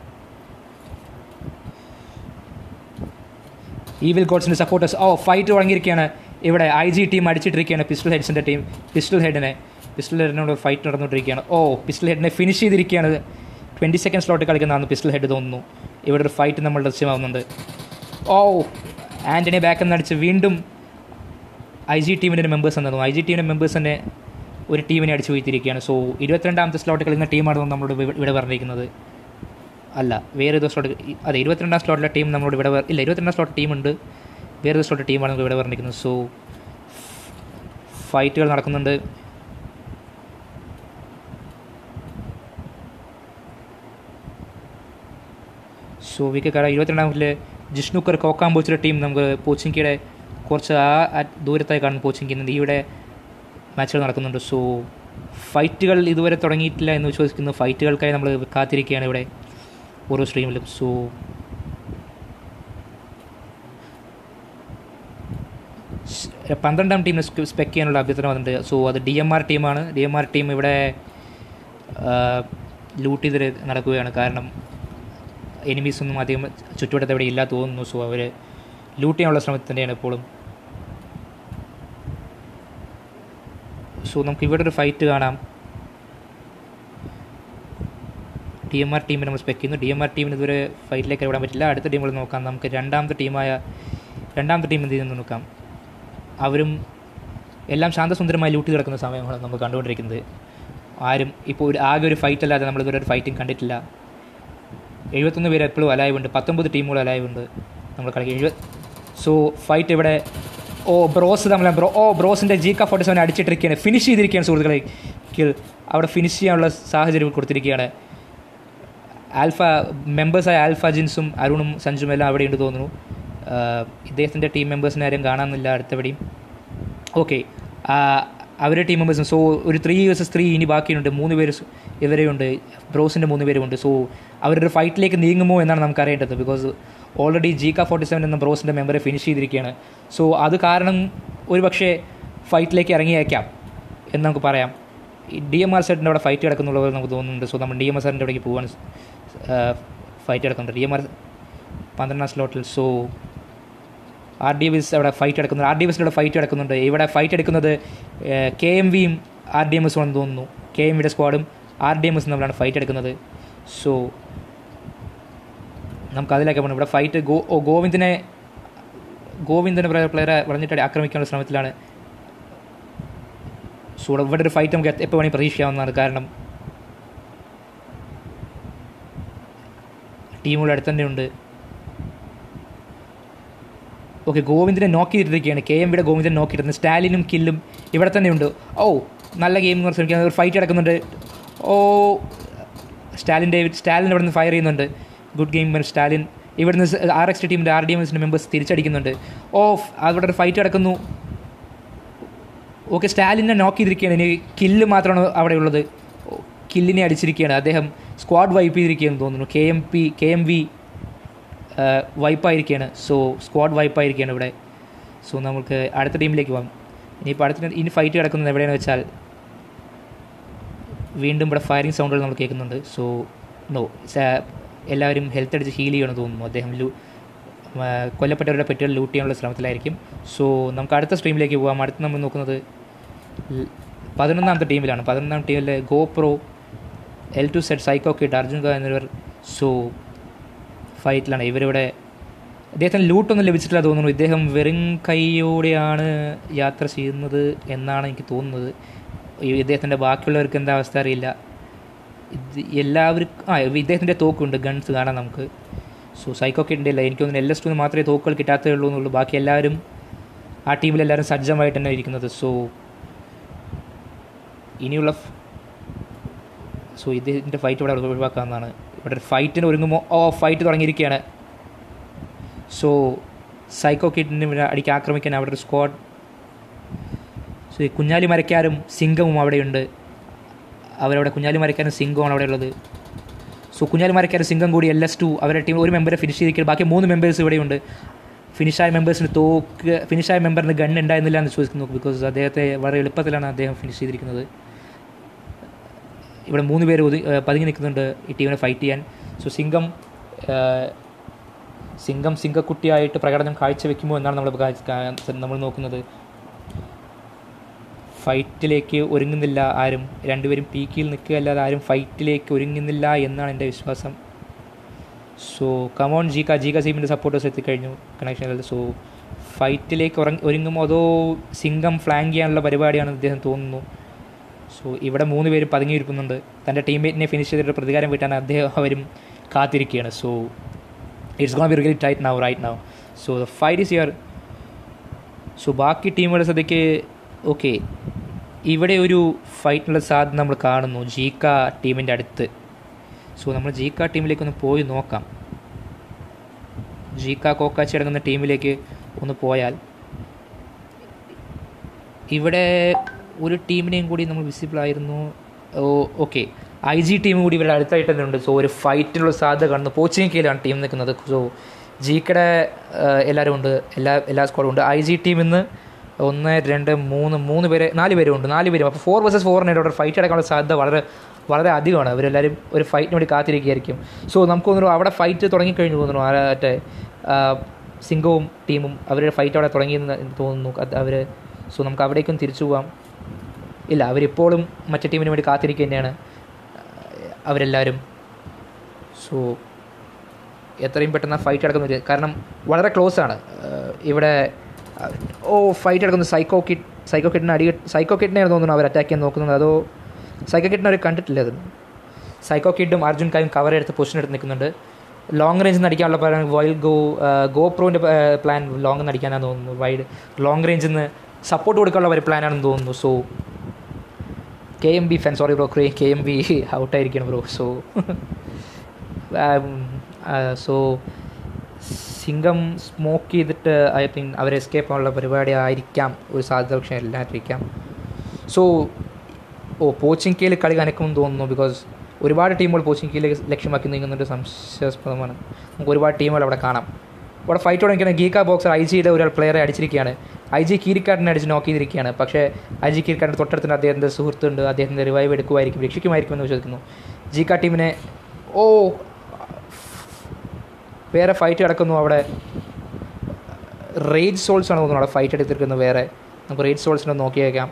ഈവിൽ ഗോഡ്സിൻ്റെ സപ്പോർട്ടേഴ്സ് ഓ ഫൈറ്റ് തുടങ്ങിയിരിക്കുകയാണ് ഇവിടെ ഐ ജി ടീം അടിച്ചിട്ടിരിക്കുകയാണ് പിസ്റ്റൽ ഹെഡ്സിൻ്റെ ടീം പിസ്റ്റൽ ഹെഡിനെ പിസ്റ്റൽ ഹെഡിനോട് ഫൈറ്റ് നടന്നുകൊണ്ടിരിക്കുകയാണ് ഓ പിസ്റ്റൽ ഹെഡിനെ ഫിനിഷ് ചെയ്തിരിക്കുകയാണ് ട്വൻറ്റി സെക്കൻഡ് സ്ലോട്ട് കളിക്കുന്നതാണ് പിസ്റ്റൽ ഹെഡ് തോന്നുന്നു ഇവിടെ ഒരു ഫൈറ്റ് നമ്മൾ ദൃശ്യമാവുന്നുണ്ട് ഓ ആൻ്റണി ബാക്ക് എന്നടിച്ച് വീണ്ടും ഐ ജി ടീമിൻ്റെ മെമ്പേഴ്സ് എന്ന് ഐ ജി ടീമിൻ്റെ മെമ്പേഴ്സ് തന്നെ ഒരു ടീമിനെ അടിച്ചു വീഴ്ത്തിയിരിക്കുകയാണ് സോ ഇരുപത്തിരണ്ടാമത്തെ സ്ലോട്ട് കളിക്കുന്ന ടീമാണ് നമ്മളോട് ഇവ- ഇവിടെ പറഞ്ഞിരിക്കുന്നത് അല്ല വേറെ ഏതോ സ്ലോട്ട് അതെ ഇരുപത്തിരണ്ടാം സ്ലോട്ടിലെ ടീം നമ്മളോട് ഇവിടെ പറ- ഇല്ല ഇരുപത്തിരണ്ടാം സ്ലോട്ട് ടീമുണ്ട് വേറെ ഏതോ സ്ലോട്ട് ടീമാണ് നമ്മൾ ഇവിടെ പറഞ്ഞിരിക്കുന്നത് സോ ഫൈറ്റുകൾ നടക്കുന്നുണ്ട് സോ വിക്ക് കട ഇരുപത്തിരണ്ടാമത്തിലെ ജിഷ്ണുക്കർ കോക്കാമ്പോച്ചിലെ ടീം നമുക്ക് പോച്ചിങ്കിയുടെ കുറച്ച് ആ ആ ദൂരത്തായി കാണുന്നു പോച്ചിങ്കി ഇവിടെ മാച്ചുകൾ നടക്കുന്നുണ്ട് സോ ഫൈറ്റുകൾ ഇതുവരെ തുടങ്ങിയിട്ടില്ല എന്ന് വിശ്വസിക്കുന്നു ഫൈറ്റുകൾക്കായി നമ്മൾ കാത്തിരിക്കുകയാണ് ഇവിടെ ഓരോ സ്ട്രീമിലും സോ പന്ത്രണ്ടാം ടീമിനെ സ്പെക്ക് ചെയ്യാനുള്ള അഭ്യർത്ഥന വന്നിട്ടുണ്ട് സോ അത് ഡി എം ആർ ടീമാണ് ഡി എം ആർ ടീം ഇവിടെ ലൂട്ട് ചെയ്ത് നടക്കുകയാണ് കാരണം എനിമീസ് ഒന്നും അധികം ചുറ്റുവട്ടത്ത് ഇവിടെ ഇല്ല തോന്നുന്നു സോ അവർ ലൂട്ട് ചെയ്യാനുള്ള ശ്രമത്തിൽ തന്നെയാണ് ഇപ്പോഴും സോ നമുക്ക് ഇവിടെ ഒരു ഫൈറ്റ് കാണാം ഡി എം ആർ ടീമിനെ നമ്മൾ സ്പെക്ക് ചെയ്യുന്നു ഡി എം ആർ ടീമിന് ഇതുവരെ ഫൈറ്റിലേക്ക് വിടാൻ പറ്റില്ല അടുത്ത ടീമുകൾ നോക്കാം നമുക്ക് രണ്ടാമത്തെ ടീമായ രണ്ടാമത്തെ ടീം എന്ത് ചെയ്യുന്നു നോക്കാം അവരും എല്ലാം ശാന്തസുന്ദരമായി ലൂട്ടി കിടക്കുന്ന സമയമാണ് നമ്മൾ കണ്ടുകൊണ്ടിരിക്കുന്നത് ആരും ഇപ്പോൾ ഒരു ആകെ ഒരു ഫൈറ്റ് അല്ലാതെ നമ്മൾ ഇതുവരെ ഒരു ഫൈറ്റും കണ്ടിട്ടില്ല എഴുപത്തൊന്ന് പേര് എപ്പോഴും അലൈവ് ഉണ്ട് പത്തൊമ്പത് ടീമുകൾ അലൈവ് ഉണ്ട് നമ്മൾ കളിക്കുക എഴുപത് സോ ഫൈറ്റ് ഇവിടെ ഓ ബ്രോസ് തമ്മിൽ ബ്രോ ഓ ബ്രോസിൻ്റെ ജി ക ഫോർട്ടി സെവൻ അടിച്ചിട്ടിരിക്കുകയാണ് ഫിനിഷ് ചെയ്തിരിക്കുകയാണ് സുഹൃത്തുക്കളെ കിൽ അവിടെ ഫിനിഷ് ചെയ്യാനുള്ള സാഹചര്യം കൊടുത്തിരിക്കുകയാണ് ആൽഫ മെമ്പേഴ്സായ ആൽഫ ജിൻസും അരുണും സഞ്ജും എല്ലാം അവിടെയുണ്ട് തോന്നുന്നു ആഹ് ഇദ്ദേഹത്തിൻ്റെ ടീം മെമ്പേഴ്സിനെ ആരും കാണാമെന്നില്ല അടുത്തവിടെയും ഓക്കെ അവരുടെ ടീം മെമ്പേഴ്സും സോ ഒരു ത്രീ വേഴ്സസ് ത്രീ ഇനി ബാക്കിയുണ്ട് മൂന്ന് പേര് സ് ഇവരെയുണ്ട് ബ്രോസിൻ്റെ മൂന്ന് പേരുമുണ്ട് സോ അവരൊരു ഫൈറ്റിലേക്ക് നീങ്ങുമോ എന്നാണ് നമുക്ക് അറിയേണ്ടത് ബിക്കോസ് ഓൾറെഡി ജി ക ഫോർട്ടി സെവൻ എന്ന ബ്രോസിൻ്റെ മെമ്പറെ ഫിനിഷ് ചെയ്തിരിക്കുകയാണ് സോ അത് കാരണം ഒരു പക്ഷേ ഫൈറ്റിലേക്ക് ഇറങ്ങിയേക്കാം എന്ന് നമുക്ക് പറയാം ഡി എം ആർ സെറ്റിൻ്റെ അവിടെ ഫൈറ്റ് കിടക്കുന്നുള്ളവർ നമുക്ക് തോന്നുന്നുണ്ട് സോ നമ്മൾ ഡി എം ആർ സെറ്റിൻ്റെ അവിടേക്ക് പോകാൻ ഫൈറ്റ് കിടക്കുന്നുണ്ട് ഡി എം ആർ പന്ത്രണ്ടാം സ്ലോട്ടിൽ സോ ആർ ഡി ബിസ് അവിടെ ഫൈറ്റ് എടുക്കുന്നുണ്ട് ആർ ഡി ബിസിൻ്റെ ഫൈറ്റ് എടുക്കുന്നുണ്ട് ഇവിടെ ഫൈറ്റ് എടുക്കുന്നത് കെ എം വിയും ആർ ഡി എം എസും ആണെന്ന് തോന്നുന്നു കെ എം വിയുടെ സ്ക്വാഡും ആർ ഡി എം എസും തമ്മിലാണ് ഫൈറ്റ് എടുക്കുന്നത് സോ നമുക്ക് അതിലേക്ക് പോകണം ഇവിടെ ഫൈറ്റ് ഗോ ഓ ഗോവിന്ദിനെ ഗോവിന്ദൻ്റെ പ്ലെയറെ വളഞ്ഞിട്ട് ആക്രമിക്കാനുള്ള ശ്രമത്തിലാണ് സോ ഇവിടെ ഒരു ഫൈറ്റ് നമുക്ക് എപ്പോൾ വേണമെങ്കിൽ പ്രതീക്ഷിക്കാവുന്നതാണ് കാരണം ടീമുകൾ അടുത്ത് തന്നെ ഉണ്ട് ഓക്കെ ഗോവിന്ദിനെ നോക്കി ചെയ്തിരിക്കുകയാണ് കെ എം വിയുടെ ഗോവിന്ദൻ നോക്കി ഇടുന്നത് സ്റ്റാലിനും കില്ലും ഇവിടെ തന്നെ ഉണ്ട് ഓ നല്ല ഗെയിം എന്ന് പറഞ്ഞാൽ ഒരു ഫൈറ്റ് നടക്കുന്നുണ്ട് ഓ സ്റ്റാലിൻ ഡേവിഡ് സ്റ്റാലിൻ ഇവിടെ നിന്ന് ഫയർ ചെയ്യുന്നുണ്ട് ഗുഡ് ഗെയിം സ്റ്റാലിൻ ഇവിടുന്ന് ആർ എക്സ് ടീമിൻ്റെ ആർ ഡി എം എസിൻ്റെ മെമ്പേഴ്സ് തിരിച്ചടിക്കുന്നുണ്ട് ഓ അവിടെ ഒരു ഫൈറ്റ് നടക്കുന്നു ഓക്കെ സ്റ്റാലിനെ നോക്ക് ചെയ്തിരിക്കുകയാണ് ഇനി കില്ല് മാത്രമാണ് അവിടെ ഉള്ളത് കില്ലിനെ അടിച്ചിരിക്കുകയാണ് അദ്ദേഹം സ്ക്വാഡ് വൈപ്പ് ചെയ്തിരിക്കുകയെന്ന് തോന്നുന്നു K M P K M V വൈപ്പായിരിക്കുകയാണ് സോ സ്ക്വാഡ് വൈപ്പായിരിക്കുകയാണ് ഇവിടെ സോ നമുക്ക് അടുത്ത ടീമിലേക്ക് പോകാം ഇനിയിപ്പോൾ അടുത്ത ഇനി ഫൈറ്റ് കിടക്കുന്നത് എവിടെയാണെന്ന് വെച്ചാൽ വീണ്ടും ഇവിടെ ഫയറിംഗ് സൗണ്ടുകൾ നമ്മൾ കേൾക്കുന്നുണ്ട് സോ നോ എല്ലാവരും ഹെൽത്ത് അടിച്ച് ഹീൽ ചെയ്യണമെന്ന് തോന്നുന്നു അദ്ദേഹം ലൂ കൊല്ലപ്പെട്ടവരുടെ പെറ്റുകൾ ലൂട്ട് ചെയ്യാനുള്ള ശ്രമത്തിലായിരിക്കും സോ നമുക്ക് അടുത്ത സ്ട്രീമിലേക്ക് പോകാം അടുത്ത് നമ്മൾ നോക്കുന്നത് പതിനൊന്നാമത്തെ ടീമിലാണ് പതിനൊന്നാം ടീമിലെ GoPro L two set Psycho Kid Arjun ക എന്നിവർ സോ ഫൈറ്റിലാണ് ഇവരിവിടെ അദ്ദേഹത്തിന് ലൂട്ടൊന്നും ലഭിച്ചിട്ടില്ല തോന്നുന്നു ഇദ്ദേഹം വെറും കൈയോടെയാണ് യാത്ര ചെയ്യുന്നത് എന്നാണ് എനിക്ക് തോന്നുന്നത് ഇദ്ദേഹത്തിൻ്റെ ബാക്കിയുള്ളവർക്ക് എന്താ അവസ്ഥ അറിയില്ല ഇത് എല്ലാവർക്കും ആ ഇദ്ദേഹത്തിൻ്റെ തോക്കുണ്ട് ഗൺസ് കാണാം നമുക്ക് സോ സൈക്കോ കിഡിൻ്റെ ഇല്ല എനിക്ക് തോന്നുന്നു എൽ എസ് ടുന്ന് മാത്രമേ തോക്കുകൾ കിട്ടാത്തേ ഉള്ളൂ എന്നുള്ളൂ ബാക്കി എല്ലാവരും ആ ടീമിലെല്ലാവരും സജ്ജമായിട്ട് തന്നെ ഇരിക്കുന്നത് സോ ഇനിയുള്ള സോ ഇതിൻ്റെ ഫൈറ്റ് ഇവിടെ ഒഴിവാക്കാവുന്നതാണ് ഇവിടെ ഒരു ഫൈറ്റിന് ഒരുങ്ങുമ്പോൾ ഓ ഫൈറ്റ് തുടങ്ങിയിരിക്കുകയാണ് സോ സൈക്കോ കിഡിന് ഇവിടെ അടിക്കാൻ ആക്രമിക്കാൻ അവിടെ ഒരു സ്ക്വാഡ് സോ ഈ കുഞ്ഞാലി മരക്കാരും സിംഗവും അവിടെയുണ്ട് അവരവിടെ കുഞ്ഞാലി മരക്കാരും സിംഗവും അവിടെ ഉള്ളത് സോ കുഞ്ഞാലി മരക്കാരും സിംഗം കൂടി എൽ എസ് ടു അവരുടെ ടീം ഒരു മെമ്പറെ ഫിനിഷ് ചെയ്തിരിക്കുന്നത് ബാക്കി മൂന്ന് മെമ്പേഴ്സ് ഇവിടെയുണ്ട് ഫിനിഷായ മെമ്പേഴ്സിന് തോക്ക് ഫിനിഷായ മെമ്പറിന് ഗൺ ഉണ്ടായിരുന്നില്ല എന്ന് ചോദിക്കുന്നു ബിക്കോസ് അദ്ദേഹത്തെ വളരെ എളുപ്പത്തിലാണ് അദ്ദേഹം ഫിനിഷ് ചെയ്തിരിക്കുന്നത് ഇവിടെ മൂന്ന് പേര് ഒതു ഏഹ് പതുങ്ങി നിൽക്കുന്നുണ്ട് ഈ ടീമിനെ ഫൈറ്റ് ചെയ്യാൻ സോ സിംഗം ഏഹ് സിംഗം സിംഗക്കുട്ടിയായിട്ട് പ്രകടനം കാഴ്ചവെക്കുമോ എന്നാണ് നമ്മൾ കാ- കാ- നമ്മൾ നോക്കുന്നത് ഫൈറ്റിലേക്ക് ഒരുങ്ങുന്നില്ല ആരും രണ്ടുപേരും പീക്കിൽ നിൽക്കുകയല്ലാതെ ആരും ഫൈറ്റിലേക്ക് ഒരുങ്ങുന്നില്ല എന്നാണ് എൻ്റെ വിശ്വാസം സോ കമോൺ ജീക ജീക സീമിൻ്റെ സപ്പോർട്ടേഴ്സ് എത്തിക്കഴിഞ്ഞു കണക്ഷനിൽ സോ ഫൈറ്റിലേക്ക് ഉറങ്ങ ഒരുങ്ങുമ്പോൾ അതോ സിംഗം ഫ്ലാങ്ക് ചെയ്യാനുള്ള പരിപാടിയാണെന്ന് അദ്ദേഹം തോന്നുന്നു സോ ഇവിടെ മൂന്ന് പേര് പതുങ്ങിയിരിക്കുന്നുണ്ട് തൻ്റെ ടീംമേറ്റിനെ ഫിനിഷ് ചെയ്തിട്ട് പ്രതികാരം വീട്ടാൻ അദ്ദേഹം അവരും കാത്തിരിക്കുകയാണ് so it's gonna be really tight now right now so the fight is your so ബാക്കി ടീമുകളുടെ ശ്രദ്ധയ്ക്ക് ഓക്കെ ഇവിടെ ഒരു ഫൈറ്റിനുള്ള സാധ്യത നമ്മൾ കാണുന്നു ജീക്ക ടീമിൻ്റെ അടുത്ത് സോ നമ്മൾ ജീക്ക ടീമിലേക്ക് ഒന്ന് പോയി നോക്കാം ജീക്ക കോക്കാച്ചി അടങ്ങുന്ന ടീമിലേക്ക് ഒന്ന് പോയാൽ ഇവിടെ ഒരു ടീമിനെയും കൂടി നമ്മൾ വിസിബിൾ ആയിരുന്നു ഓ ഓക്കെ ഐ ജി ടീം കൂടി ഇവരുടെ അടുത്തായിട്ട് തന്നെ ഉണ്ട് സോ ഒരു ഫൈറ്റിനുള്ള സാധ്യത കാണുന്നു പോച്ചിനിക്കയിലാണ് ടീം നിൽക്കുന്നത് സോ ജീക്കയുടെ എല്ലാവരും ഉണ്ട് എല്ലാ എല്ലാ സ്ക്വാഡും ഉണ്ട് ഐ ജി ടീമിൽ നിന്ന് ഒന്ന് രണ്ട് മൂന്ന് മൂന്ന് പേര് നാല് പേരും ഉണ്ട് നാല് പേരും അപ്പോൾ ഫോർ വേഴ്സസ് ഫോറിനായിട്ട് അവിടെ ഫൈറ്റ് അടക്കാനുള്ള സാധ്യത വളരെ വളരെ അധികമാണ് അവരെല്ലാവരും ഒരു ഫൈറ്റിന് വേണ്ടി കാത്തിരിക്കുകയായിരിക്കും സോ നമുക്ക് തോന്നുന്നു അവിടെ ഫൈറ്റ് തുടങ്ങിക്കഴിഞ്ഞു തോന്നുന്നു ആ മറ്റേ ആ, സിംഗവും ടീമും അവരുടെ ഫൈറ്റ് അവിടെ തുടങ്ങിയെന്ന് തോന്നുന്നു അവർ സോ നമുക്ക് അവിടേക്കും തിരിച്ചു പോവാം ഇല്ല അവരിപ്പോഴും മറ്റേ ടീമിന് വേണ്ടി കാത്തിരിക്കുക തന്നെയാണ് അവരെല്ലാവരും സോ എത്രയും പെട്ടെന്ന് ഫൈറ്റ് നടക്കുന്നത് കാരണം വളരെ ക്ലോസ് ആണ് ഏഹ് ഇവിടെ അഹ് ഓ ഫൈറ്റ് നടക്കുന്നത് സൈക്കോ കിഡ് സൈക്കോ കിഡിനെ അടി സൈക്കോ കിഡിനെയാണ് തോന്നുന്നു അവർ അറ്റാക്ക് ചെയ്യാൻ നോക്കുന്നത് അതോ സൈക്കോ കിഡിനെ അവർ കണ്ടിട്ടില്ല അത് സൈക്കോ കിഡും അർജുൻ കായും കവർ എടുത്ത് പൊസിഷൻ എടുത്ത് നിൽക്കുന്നുണ്ട് ലോങ് റേഞ്ചിൽ നിന്ന് അടിക്കാനുള്ള പ്ലാൻ വൈൽ ഗോ ഗോ പ്രോൻ്റെ പ്ലാൻ ലോങ് നിന്ന് അടിക്കാനാണ് തോന്നുന്നു വൈഡ് ലോങ് റേഞ്ചിൽ നിന്ന് സപ്പോർട്ട് കൊടുക്കാനുള്ള ഒരു പ്ലാനാണെന്ന് തോന്നുന്നു so K M B fan sorry bro ക്രേ കെ എം ബി ഔട്ടായിരിക്കണം bro so so Singam smoke ചെയ്തിട്ട് ഐ തിങ്ക് അവർ എസ്കേപ്പ് ആവാനുള്ള പരിപാടി ആയിരിക്കാം ഒരു സാധ്യത പക്ഷേ ഇല്ലാതിരിക്കാം സോ ഓ പോച്ചിങ്കയിൽ കളി കനക്കുമെന്ന് തോന്നുന്നു ബിക്കോസ് ഒരുപാട് ടീമുകൾ പോച്ചിങ്കയിലേക്ക് ലക്ഷ്യമാക്കി നീങ്ങുന്നുണ്ട് സംശയാസ്പദമാണ് നമുക്ക് ഒരുപാട് ടീമുകൾ അവിടെ കാണാം അവിടെ ഫൈറ്റ് തുടങ്ങിയ ഗീക്ക ബോക്സർ ഐ ജിയുടെ ഒരാൾ പ്ലെയറെ അടിച്ചിരിക്കുകയാണ് ഐ ജി കീരിക്കാരനെ അടിച്ച് നോക്ക് ചെയ്തിരിക്കുകയാണ് പക്ഷേ ഐ ജി കീരിക്കാരൻ്റെ തൊട്ടടുത്ത് അദ്ദേഹത്തിൻ്റെ സുഹൃത്തുണ്ട് അദ്ദേഹത്തിൻ്റെ റിവൈവ് എടുക്കുമായിരിക്കും രക്ഷിക്കുമായിരിക്കുമെന്ന് വിശ്വസിക്കുന്നു ജീക്ക ടീമിനെ ഓ വേറെ ഫൈറ്റ് നടക്കുന്നു അവിടെ റേജ് സോൾസ് ആണ് തോന്നുന്നു അവിടെ ഫൈറ്റ് എടുത്തിരിക്കുന്നത് വേറെ നമുക്ക് റേജ് സോൾസിനെ നോക്കിയേക്കാം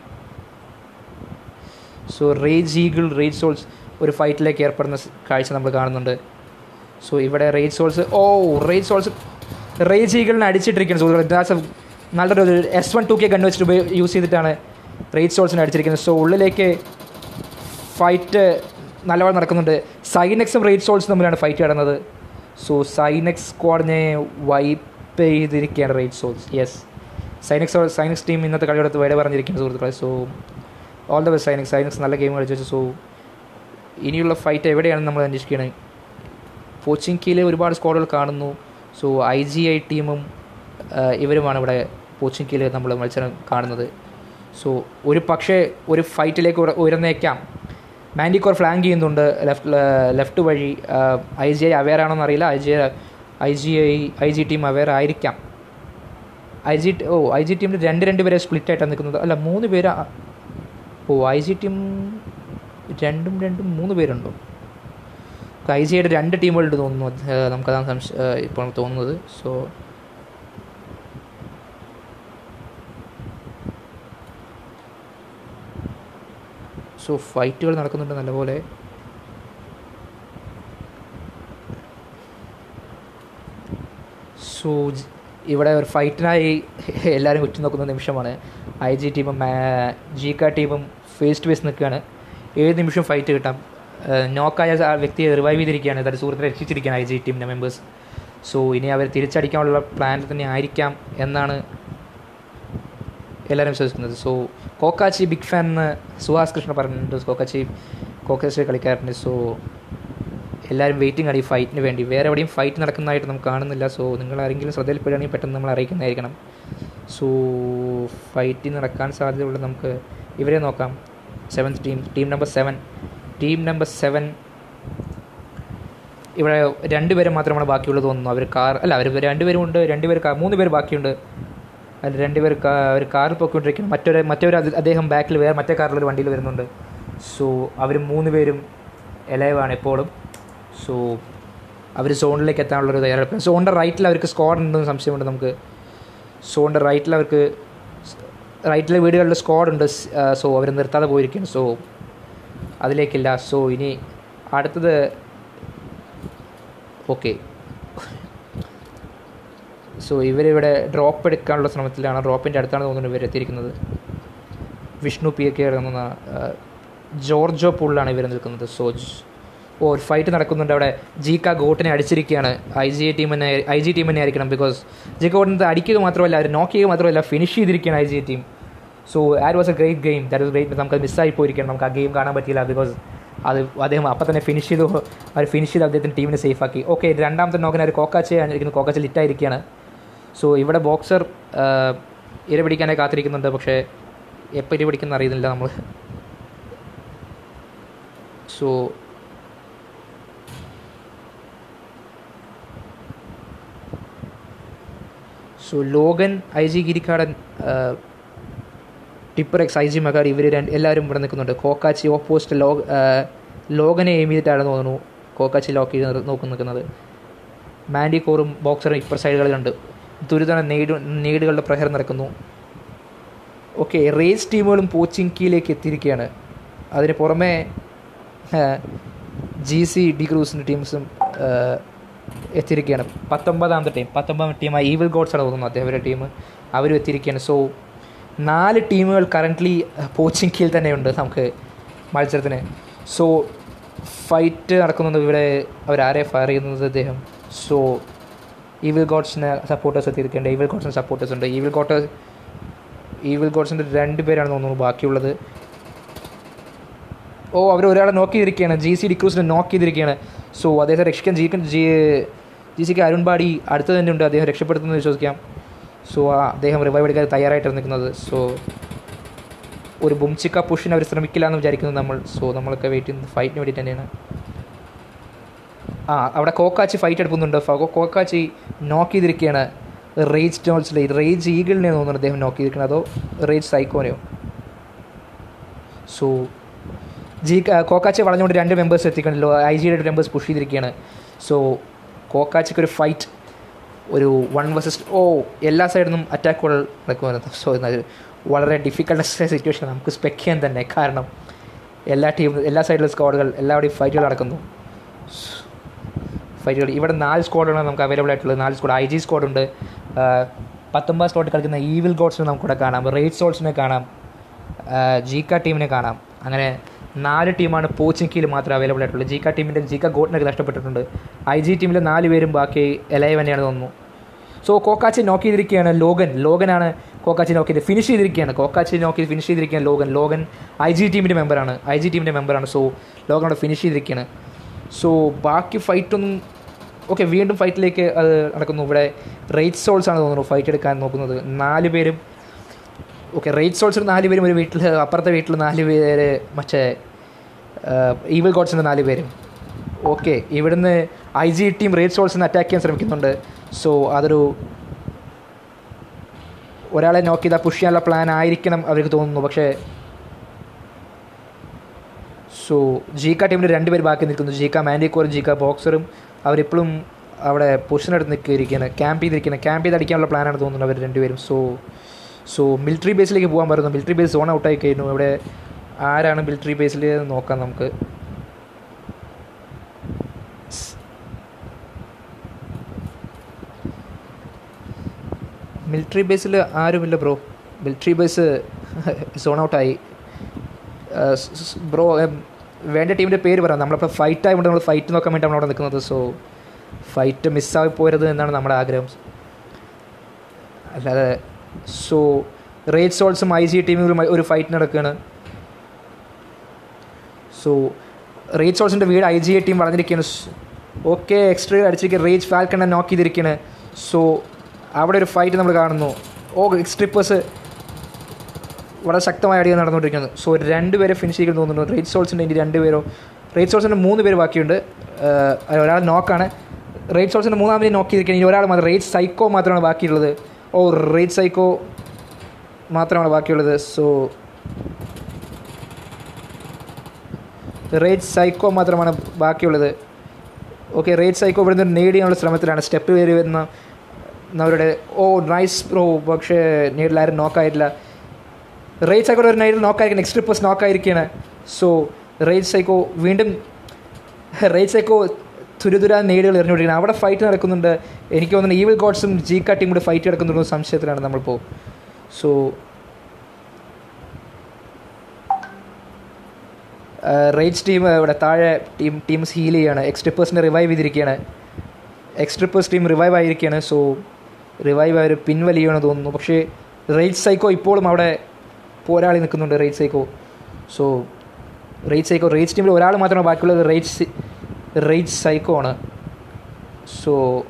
so Rage Eagle Rage Souls ഒരു ഫൈറ്റിലേക്ക് ഏർപ്പെടുന്ന സ് കാഴ്ച നമ്മൾ കാണുന്നുണ്ട് സോ ഇവിടെ റേജ് സോൾസ് ഓ റേജ് സോൾസ് റേജ് ഈഗിളിനെ അടിച്ചിട്ടിരിക്കുന്നു സുഹൃത്തുക്കളെ ദാറ്റ്സ് എ നല്ലൊരു S one two K gun വെച്ചിട്ട് ഉപയോ- യൂസ് ചെയ്തിട്ടാണ് റേജ് സോൾസിനെ അടിച്ചിരിക്കുന്നത് സോ ഉള്ളിലേക്ക് ഫൈറ്റ് നല്ലപോലെ നടക്കുന്നുണ്ട് സൈനെക്സും റേജ് സോൾസും തമ്മിലാണ് ഫൈറ്റ് നടന്നത് സോ സൈനെക്സ് സ്ക്വാഡിനെ വൈപ്പ് ചെയ്തിരിക്കുകയാണ് Rage Souls yes Synix Synix team ഇന്നത്തെ കളിയോടത്ത് വില പറഞ്ഞിരിക്കുന്നു സുഹൃത്തുക്കളെ so all the best Synix Synix നല്ല ഗെയിം കളിച്ചു വെച്ചു സോ ഇനിയുള്ള ഫൈറ്റ് എവിടെയാണെന്ന് നമ്മൾ അന്വേഷിക്കുകയാണ് പോച്ചിങ്കിയിലെ ഒരുപാട് സ്ക്വാഡുകൾ കാണുന്നു സോ ഐ ജി ഐ ടീമും ഇവരുമാണ് ഇവിടെ പോച്ചിങ്കിയിൽ നമ്മൾ മത്സരം കാണുന്നത് സോ ഒരു പക്ഷേ ഒരു ഫൈറ്റിലേക്ക് ഉയർ- ഉയർന്നേക്കാം മാൻഡിക്കോർ ഫ്ലാങ്ക് ചെയ്യുന്നുണ്ട് ലെഫ്റ്റ് ലെഫ്റ്റ് വഴി ഐ ജി ഐ അവെയർ ആണോ എന്നറിയില്ല I G I G I I G team aware ആയിരിക്കാം ഐ ജി ഓ ഐ ജി ടീമിൽ രണ്ട് രണ്ട് പേരെ സ്പ്ലിറ്റ് ആയിട്ടാണ് നിൽക്കുന്നത് അല്ല മൂന്ന് പേര് ആ- ഓ ഐ ജി ടീം രണ്ടും രണ്ടും മൂന്ന് പേരുണ്ടോ ഐ ജിയുടെ രണ്ട് ടീമുകളുണ്ട് തോന്നുന്നു അത്, ഏഹ്, നമുക്കതാണ് സംശ ഏഹ്, ഇപ്പോൾ തോന്നുന്നത് സോ സോ ഫൈറ്റുകൾ നടക്കുന്നുണ്ട് നല്ലപോലെ സോ ജ്- ഇവിടെ ഒരു ഫൈറ്റിനായി എല്ലാവരും ഉറ്റുനോക്കുന്ന നിമിഷമാണ് ഐ ജി ടീമും ജിക ടീമും ഫേസ് ടു ഫേസ് നിൽക്കുകയാണ് ഏത് നിമിഷം ഫൈറ്റ് കിട്ടാം ഏഹ് നോക്കായ ആ വ്യക്തിയെ റിവൈവ് ചെയ്തിരിക്കുകയാണ് തൻ്റെ സുഹൃത്തിനെ രക്ഷിച്ചിരിക്കുകയാണ് ഐ ജി ടീമിൻ്റെ മെമ്പേഴ്സ് സോ ഇനി അവർ തിരിച്ചടിക്കാനുള്ള പ്ലാൻ തന്നെ ആയിരിക്കാം എന്നാണ് എല്ലാവരും വിശ്വസിക്കുന്നത് സോ കോക്കാച്ചി ബിഗ് ഫാൻ എന്ന് സുഹാസ് കൃഷ്ണ പറഞ്ഞിട്ടുണ്ട് കോക്കാച്ചി കോക്കാച്ചി കളിക്കാറുണ്ട് സോ എല്ലാവരും വെയിറ്റിംഗ് ആണ് ഈ ഫൈറ്റിന് വേണ്ടി വേറെ എവിടെയും ഫൈറ്റ് നടക്കുന്നതായിട്ട് നമുക്ക് കാണുന്നില്ല സോ നിങ്ങൾ ആരെങ്കിലും ശ്രദ്ധയിൽപ്പെടുകയാണെങ്കിൽ പെട്ടെന്ന് നമ്മൾ അറിയിക്കുന്നതായിരിക്കണം സോ ഫൈറ്റ് നടക്കാൻ സാധ്യതയുള്ള നമുക്ക് ഇവരെ നോക്കാം seventh team team number seven team number seven ഇവിടെ രണ്ടുപേരും മാത്രമാണ് ബാക്കിയുള്ളത് തോന്നുന്നു അവർ കാർ അല്ല അവർ രണ്ടുപേരും ഉണ്ട് രണ്ടുപേർ കാർ മൂന്ന് പേര് ബാക്കിയുണ്ട് അതിൽ രണ്ടുപേർ അവർ കാറിൽ പോയിക്കൊണ്ടിരിക്കുന്നു മറ്റൊരു മറ്റൊരു അത് അദ്ദേഹം ബാക്കിൽ വേറെ മറ്റേ കാറിലൊരു വണ്ടിയിൽ വരുന്നുണ്ട് സോ അവർ മൂന്ന് പേരും എലൈവാണ് എപ്പോഴും സോ അവർ സോണിലേക്ക് എത്താനുള്ളൊരു തയ്യാറെടുപ്പ് സോണിൻ്റെ റൈറ്റിൽ അവർക്ക് സ്ക്വാഡ് ഉണ്ടെന്ന് സംശയമുണ്ട് നമുക്ക് സോണിൻ്റെ റൈറ്റിൽ അവർക്ക് റൈറ്റിലെ വീടുകളിൽ സ്ക്വാഡ് ഉണ്ട് സോ അവർ നിർത്താതെ പോയിരിക്കുന്നു സോ അതിലേക്കില്ല സോ ഇനി അടുത്തത് ഓക്കെ സോ ഇവരിവിടെ ഡ്രോപ്പ് എടുക്കാനുള്ള ശ്രമത്തിലാണ് ഡ്രോപ്പിൻ്റെ അടുത്താണ് തോന്നുന്നു ഇവർ എത്തിയിരിക്കുന്നത് വിഷ്ണു പി ഒക്കെ ഇറങ്ങുന്ന ആ, ജോർജോ പൂളിലാണ് ഇവർ നിൽക്കുന്നത് സോ ജ്- ഓ ഒരു ഫൈറ്റ് നടക്കുന്നുണ്ട് അവിടെ ജീക്ക ഗോട്ടിനെ അടിച്ചിരിക്കുകയാണ് ഐ ജി ടീമിനെ ഐ ജി ടീമിനെ ആയിരിക്കണം ബിക്കോസ് ജീക്ക ഗോട്ടിനെ അടിക്കുക മാത്രമല്ല അവർ നോക്ക് ചെയ്യുക മാത്രമല്ല ഫിനിഷ് ചെയ്തിരിക്കുകയാണ് I G team so it was a great game that was great നമുക്ക് മിസ്സായി പോയിരിക്കണം നമുക്ക് ആ ഗെയിം കാണാൻ പറ്റിയില്ല ബിക്കോസ് അത് അദ്ദേഹം അപ്പം തന്നെ ഫിനിഷ് ചെയ്തു അവർ ഫിനിഷ് ചെയ്ത് അദ്ദേഹത്തിൻ്റെ ടീമിനെ സേഫ് ആക്കി ഓക്കെ രണ്ടാമത്തെ നോക്കിന് ഒരു കോക്കാച്ചെ ആയിരിക്കുന്നു കോക്കാച്ച ലിറ്റായിരിക്കുകയാണ് സോ ഇവിടെ ബോക്സർ ഇര പിടിക്കാനായി കാത്തിരിക്കുന്നുണ്ട് പക്ഷേ എപ്പോൾ ഇര പിടിക്കുന്ന അറിയുന്നില്ല നമ്മൾ so so Logan I G Girikkadan Tipper X I G മകാർ ഇവർ രണ്ട് എല്ലാവരും ഇവിടെ നിൽക്കുന്നുണ്ട് കോക്കാച്ചി ഓപ്പോസിറ്റ് ലോ ലോഗനെ എയിം ചെയ്തിട്ടാണ് തോന്നുന്നു കോക്കാച്ചി ലോക്ക് ചെയ്ത് നിർ- നോക്കി നിൽക്കുന്നത് മാൻഡി കോറും ബോക്സറും ഇപ്പർ സൈഡുകളിലുണ്ട് ദുരിതന നേട് നേടുകളുടെ പ്രഹരം നടക്കുന്നു ഓക്കെ റേസ് ടീമുകളും പോച്ചിങ്കിയിലേക്ക് എത്തിയിരിക്കുകയാണ് അതിന് പുറമെ ജി സി ഡി ക്രൂസിൻ്റെ ടീംസും എത്തിയിരിക്കുകയാണ് പത്തൊമ്പതാമത്തെ ടീം പത്തൊമ്പതാം ടീമായ ഈവിൽ ഗോഡ്സാണ് തോന്നുന്നു അദ്ദേഹത്തിൻ്റെ ടീം അവരും എത്തിയിരിക്കുകയാണ് സോ നാല് ടീമുകൾ കറൻ്റ്ലി പോച്ചിങ്കിയിൽ തന്നെയുണ്ട് നമുക്ക് മത്സരത്തിന് സോ ഫൈറ്റ് നടക്കുന്നുണ്ട് ഇവിടെ അവരാരെ ഫയർ ചെയ്യുന്നത് അദ്ദേഹം സോ ഈവിൽ ഗോഡ്സിന് സപ്പോർട്ടേഴ്സ് എത്തിയിരിക്കേണ്ട ഈവിൽ ഗോഡ്സിന് സപ്പോർട്ടേഴ്സ് ഉണ്ട് ഈവിൽ ഗോഡ്സ് ഈവിൽ ഗോഡ്സിൻ്റെ രണ്ട് പേരാണ് തോന്നുന്നു ബാക്കിയുള്ളത് ഓ അവർ ഒരാളെ നോക്ക് ചെയ്തിരിക്കുകയാണ് ജി സി ഡിക്രൂസിനെ നോക്ക് ചെയ്തിരിക്കുകയാണ് സോ അദ്ദേഹത്തെ രക്ഷിക്കാൻ ജി ജി ജി സിക്ക് അരുൺപാടി അടുത്ത് തന്നെ ഉണ്ട് അദ്ദേഹം രക്ഷപ്പെടുത്തുമെന്ന് വിശ്വസിക്കാം സോ ആ അദ്ദേഹം റിവൈവ് എടുക്കാൻ തയ്യാറായിട്ട് നിൽക്കുന്നത് സോ ഒരു ബുംചിക്ക പുഷിന് അവർ ശ്രമിക്കില്ല എന്ന് വിചാരിക്കുന്നു നമ്മൾ സോ നമ്മളൊക്കെ വെയിറ്റ് ചെയ്യുന്നത് ഫൈറ്റിന് വേണ്ടി തന്നെയാണ് ആ അവിടെ കോക്കാച്ചി ഫൈറ്റ് എടുക്കുന്നുണ്ട് ഫ- കോക്കാച്ചി നോക്ക് ചെയ്തിരിക്കുകയാണ് റേജ് ടോൾസിലെ റേജ് ഈഗിളിനെ തോന്നുന്നു അദ്ദേഹം നോക്ക് ചെയ്തിരിക്കുന്നത് അതോ റേജ് സൈക്കോനെയോ സോ ജി കോക്കാച്ചി വളഞ്ഞുകൊണ്ട് രണ്ട് മെമ്പേഴ്സ് എത്തിക്കണല്ലോ ഐ ജിയുടെ മെമ്പേഴ്സ് പുഷ് ചെയ്തിരിക്കുകയാണ് സോ കോക്കാച്ചിക്ക് ഒരു ഫൈറ്റ് ഒരു വൺ വേഴ്സസ് ഓ എല്ലാ സൈഡിൽ നിന്നും അറ്റാക്കുകൾ നടക്കുമായിരുന്നു സോ എന്നാൽ വളരെ ഡിഫിക്കൽട്ട് സിറ്റുവേഷൻ നമുക്ക് സ്പെക്ക് ചെയ്യാൻ തന്നെ കാരണം എല്ലാ ടീം എല്ലാ സൈഡിലും സ്ക്വാഡുകൾ എല്ലാവിടെയും ഫൈറ്റുകൾ നടക്കുന്നു ഫൈറ്റുകൾ ഇവിടെ നാല് സ്ക്വാഡുകളാണ് നമുക്ക് അവൈലബിൾ ആയിട്ടുള്ളത് നാല് സ്ക്വാഡ് ഐ ജി സ്ക്വാഡ് ഉണ്ട് ആ, പത്തൊമ്പത് സ്ലോട്ടിൽ കളിക്കുന്ന ഈവിൽ ഗോഡ്സിനെ നമുക്കിവിടെ കാണാം റേറ്റ് സോൾസിനെ കാണാം ജീക്ക ടീമിനെ കാണാം അങ്ങനെ നാല് ടീമാണ് പോച്ചിങ്കിയിൽ മാത്രം അവൈലബിൾ ആയിട്ടുള്ളത് ജീക്ക ടീമിൻ്റെ ജീക്ക ഗോട്ടിനൊക്കെ നഷ്ടപ്പെട്ടിട്ടുണ്ട് ഐ ജി ടീമിലെ നാല് പേരും ബാക്കി എലൈവ് തന്നെയാണ് തോന്നുന്നു സോ കോക്കാച്ചി നോക്ക് ചെയ്തിരിക്കുകയാണ് ലോഗൻ ലോഗനാണ് കോക്കാച്ചി നോക്ക് ചെയ്ത് ഫിനിഷ് ചെയ്തിരിക്കുകയാണ് കോക്കാച്ചി നോക്കി ഫിനിഷ് ചെയ്തിരിക്കുകയാണ് ലോഗൻ ലോഗൻ ഐ ജി ടീമിൻ്റെ മെമ്പറാണ് ഐ ജി ടീമിൻ്റെ മെമ്പറാണ് സോ ലോഗൻ അവിടെ ഫിനിഷ് ചെയ്തിരിക്കുകയാണ് സോ ബാക്കി ഫൈറ്റൊന്നും ഓക്കെ വീണ്ടും ഫൈറ്റിലേക്ക് അത് നടക്കുന്നു ഇവിടെ റേറ്റ് സോൾസ് ആണ് തോന്നുന്നു ഫൈറ്റ് എടുക്കാൻ നോക്കുന്നത് നാല് പേരും ഓക്കെ റേറ്റ് സോൾസിൽ നാല് പേരും ഒരു വീട്ടിൽ അപ്പുറത്തെ വീട്ടിൽ നാല് പേര് മറ്റേ ഈവിൽ ഗോഡ്സിൻ്റെ നാല് പേരും ഓക്കെ ഇവിടുന്ന് ഐ ജി ടീം റേറ്റ് സോൾസിനെ അറ്റാക്ക് ചെയ്യാൻ ശ്രമിക്കുന്നുണ്ട് സോ അതൊരു ഒരാളെ നോക്ക് ചെയ്താൽ പുഷ് ചെയ്യാനുള്ള പ്ലാൻ ആയിരിക്കണം അവർക്ക് തോന്നുന്നു പക്ഷേ സോ ജീക്ക ടീമിൽ രണ്ടുപേർ ബാക്കി നിൽക്കുന്നു ജീക്ക മാൻഡിക്കോറും ജീക്ക ബോക്സറും അവരിപ്പോഴും അവിടെ പൊസിഷനെടുത്ത് നിൽക്കിയിരിക്കുകയാണ് ക്യാമ്പ് ചെയ്തിരിക്കുകയാണ് ക്യാമ്പ് ചെയ്ത് അടിക്കാനുള്ള പ്ലാനാണ് തോന്നുന്നത് അവർ രണ്ടുപേരും സോ സോ മിലിറ്ററി ബേസിലേക്ക് പോകാൻ പറയുന്നു മിലിറ്ററി ബേസ് സോൺ ഔട്ടായി കഴിഞ്ഞു ഇവിടെ ആരാണ് മിലിറ്ററി ബേസിൽ നോക്കാം നമുക്ക് മിലിറ്ററി ബേസിൽ ആരുമില്ല ബ്രോ മിലിറ്ററി ബേസ് സോൺ ഔട്ടായി ബ്രോ വേണ്ട ടീമിൻ്റെ പേര് പറയാം നമ്മളിപ്പോൾ ഫൈറ്റ് ആയതുകൊണ്ട് നമ്മൾ ഫൈറ്റ് നോക്കാൻ വേണ്ടി നമ്മളവിടെ നിൽക്കുന്നത് സോ ഫൈറ്റ് മിസ്സായി പോരുത് എന്നാണ് നമ്മുടെ ആഗ്രഹം അല്ലാതെ സോ റേറ്റ് സോൾസും ഐ ജി ടീമുകളും ഒരു ഫൈറ്റ് നടക്കുകയാണ് സോ റേറ്റ് സോൾസിൻ്റെ വീട് ഐ ജി എ ടീം വളഞ്ഞിരിക്കുകയാണ് ഓക്കെ എക്സ്ട്രാ അടിച്ചിരിക്കുക റേജ് ഫാൽക്കണ്ണെ നോക്ക് ചെയ്തിരിക്കുകയാണ് സോ അവിടെ ഒരു ഫൈറ്റ് നമ്മൾ കാണുന്നു ഓ എക്സ്ട്രിപ്പേഴ്സ് വളരെ ശക്തമായ അടികൾ നടന്നുകൊണ്ടിരിക്കുന്നത് സോ രണ്ടുപേരെ ഫിനിഷ് ചെയ്യുന്നു തോന്നുന്നു റേറ്റ് സോൾസിൻ്റെ ഇനി രണ്ടുപേരോ റേറ്റ് സോൾസിൻ്റെ മൂന്ന് പേര് ബാക്കിയുണ്ട് അതിൽ ഒരാൾ നോക്കാണ് റേറ്റ് സോൾസിൻ്റെ മൂന്നാമതിനെ നോക്ക് ചെയ്തിരിക്കുന്നത് ഇനി ഒരാൾ മാത്രം റേറ്റ് സൈക്കോ മാത്രമാണ് ബാക്കിയുള്ളത് ഓ റേറ്റ് സൈക്കോ മാത്രമാണ് ബാക്കിയുള്ളത് സോ റേറ്റ് സൈക്കോ മാത്രമാണ് ബാക്കിയുള്ളത് ഓക്കെ റേറ്റ് സൈക്കോ ഇവിടുന്ന് നേടിയാനുള്ള ശ്രമത്തിലാണ് സ്റ്റെപ്പ് കയറി വരുന്ന അവരുടെ ഓ നൈസ് പ്രോ പക്ഷേ നേടിലാരും നോക്കായിട്ടില്ല റേറ്റ് സൈക്കോ ഒരു നൈറ്റിൽ നോക്കായിരിക്കും നെക്സ്റ്റ് ട്രിപ്പേഴ്സ് നോക്കായിരിക്കുകയാണ് സോ റേറ്റ് സൈക്കോ വീണ്ടും റേറ്റ് സൈക്കോ തുരുതുര നേടികൾ എറിഞ്ഞുകൊണ്ടിരിക്കുന്നത് അവിടെ ഫൈറ്റ് നടക്കുന്നുണ്ട് എനിക്ക് തോന്നുന്നു ഈവിൽ ഗോഡ്സും ജി ടീം കൂടി ഫൈറ്റ് നടക്കുന്നുണ്ടോ സംശയത്തിലാണ് നമ്മളിപ്പോൾ സോ റേറ്റ്സ് ടീം ഇവിടെ താഴെ ടീം ടീംസ് ഹീൽ ചെയ്യാണ് എക്സ്ട്രിപ്പേഴ്സിനെ റിവൈവ് ചെയ്തിരിക്കുകയാണ് എക്സ്ട്രിപ്പേഴ്സ് ടീം റിവൈവ് ആയിരിക്കുകയാണ് സോ റിവൈവ് അവർ പിൻവലിയുമെന്ന് തോന്നുന്നു പക്ഷേ റേറ്റ് സൈക്കോ ഇപ്പോഴും അവിടെ പോരാളി നിൽക്കുന്നുണ്ട് Rage Psycho so Rage Psycho Rage ടീമിൽ ഒരാൾ മാത്രമാണ് ബാക്കിയുള്ളത് റേറ്റ് റേറ്റ് സൈക്കോ ആണ് സോ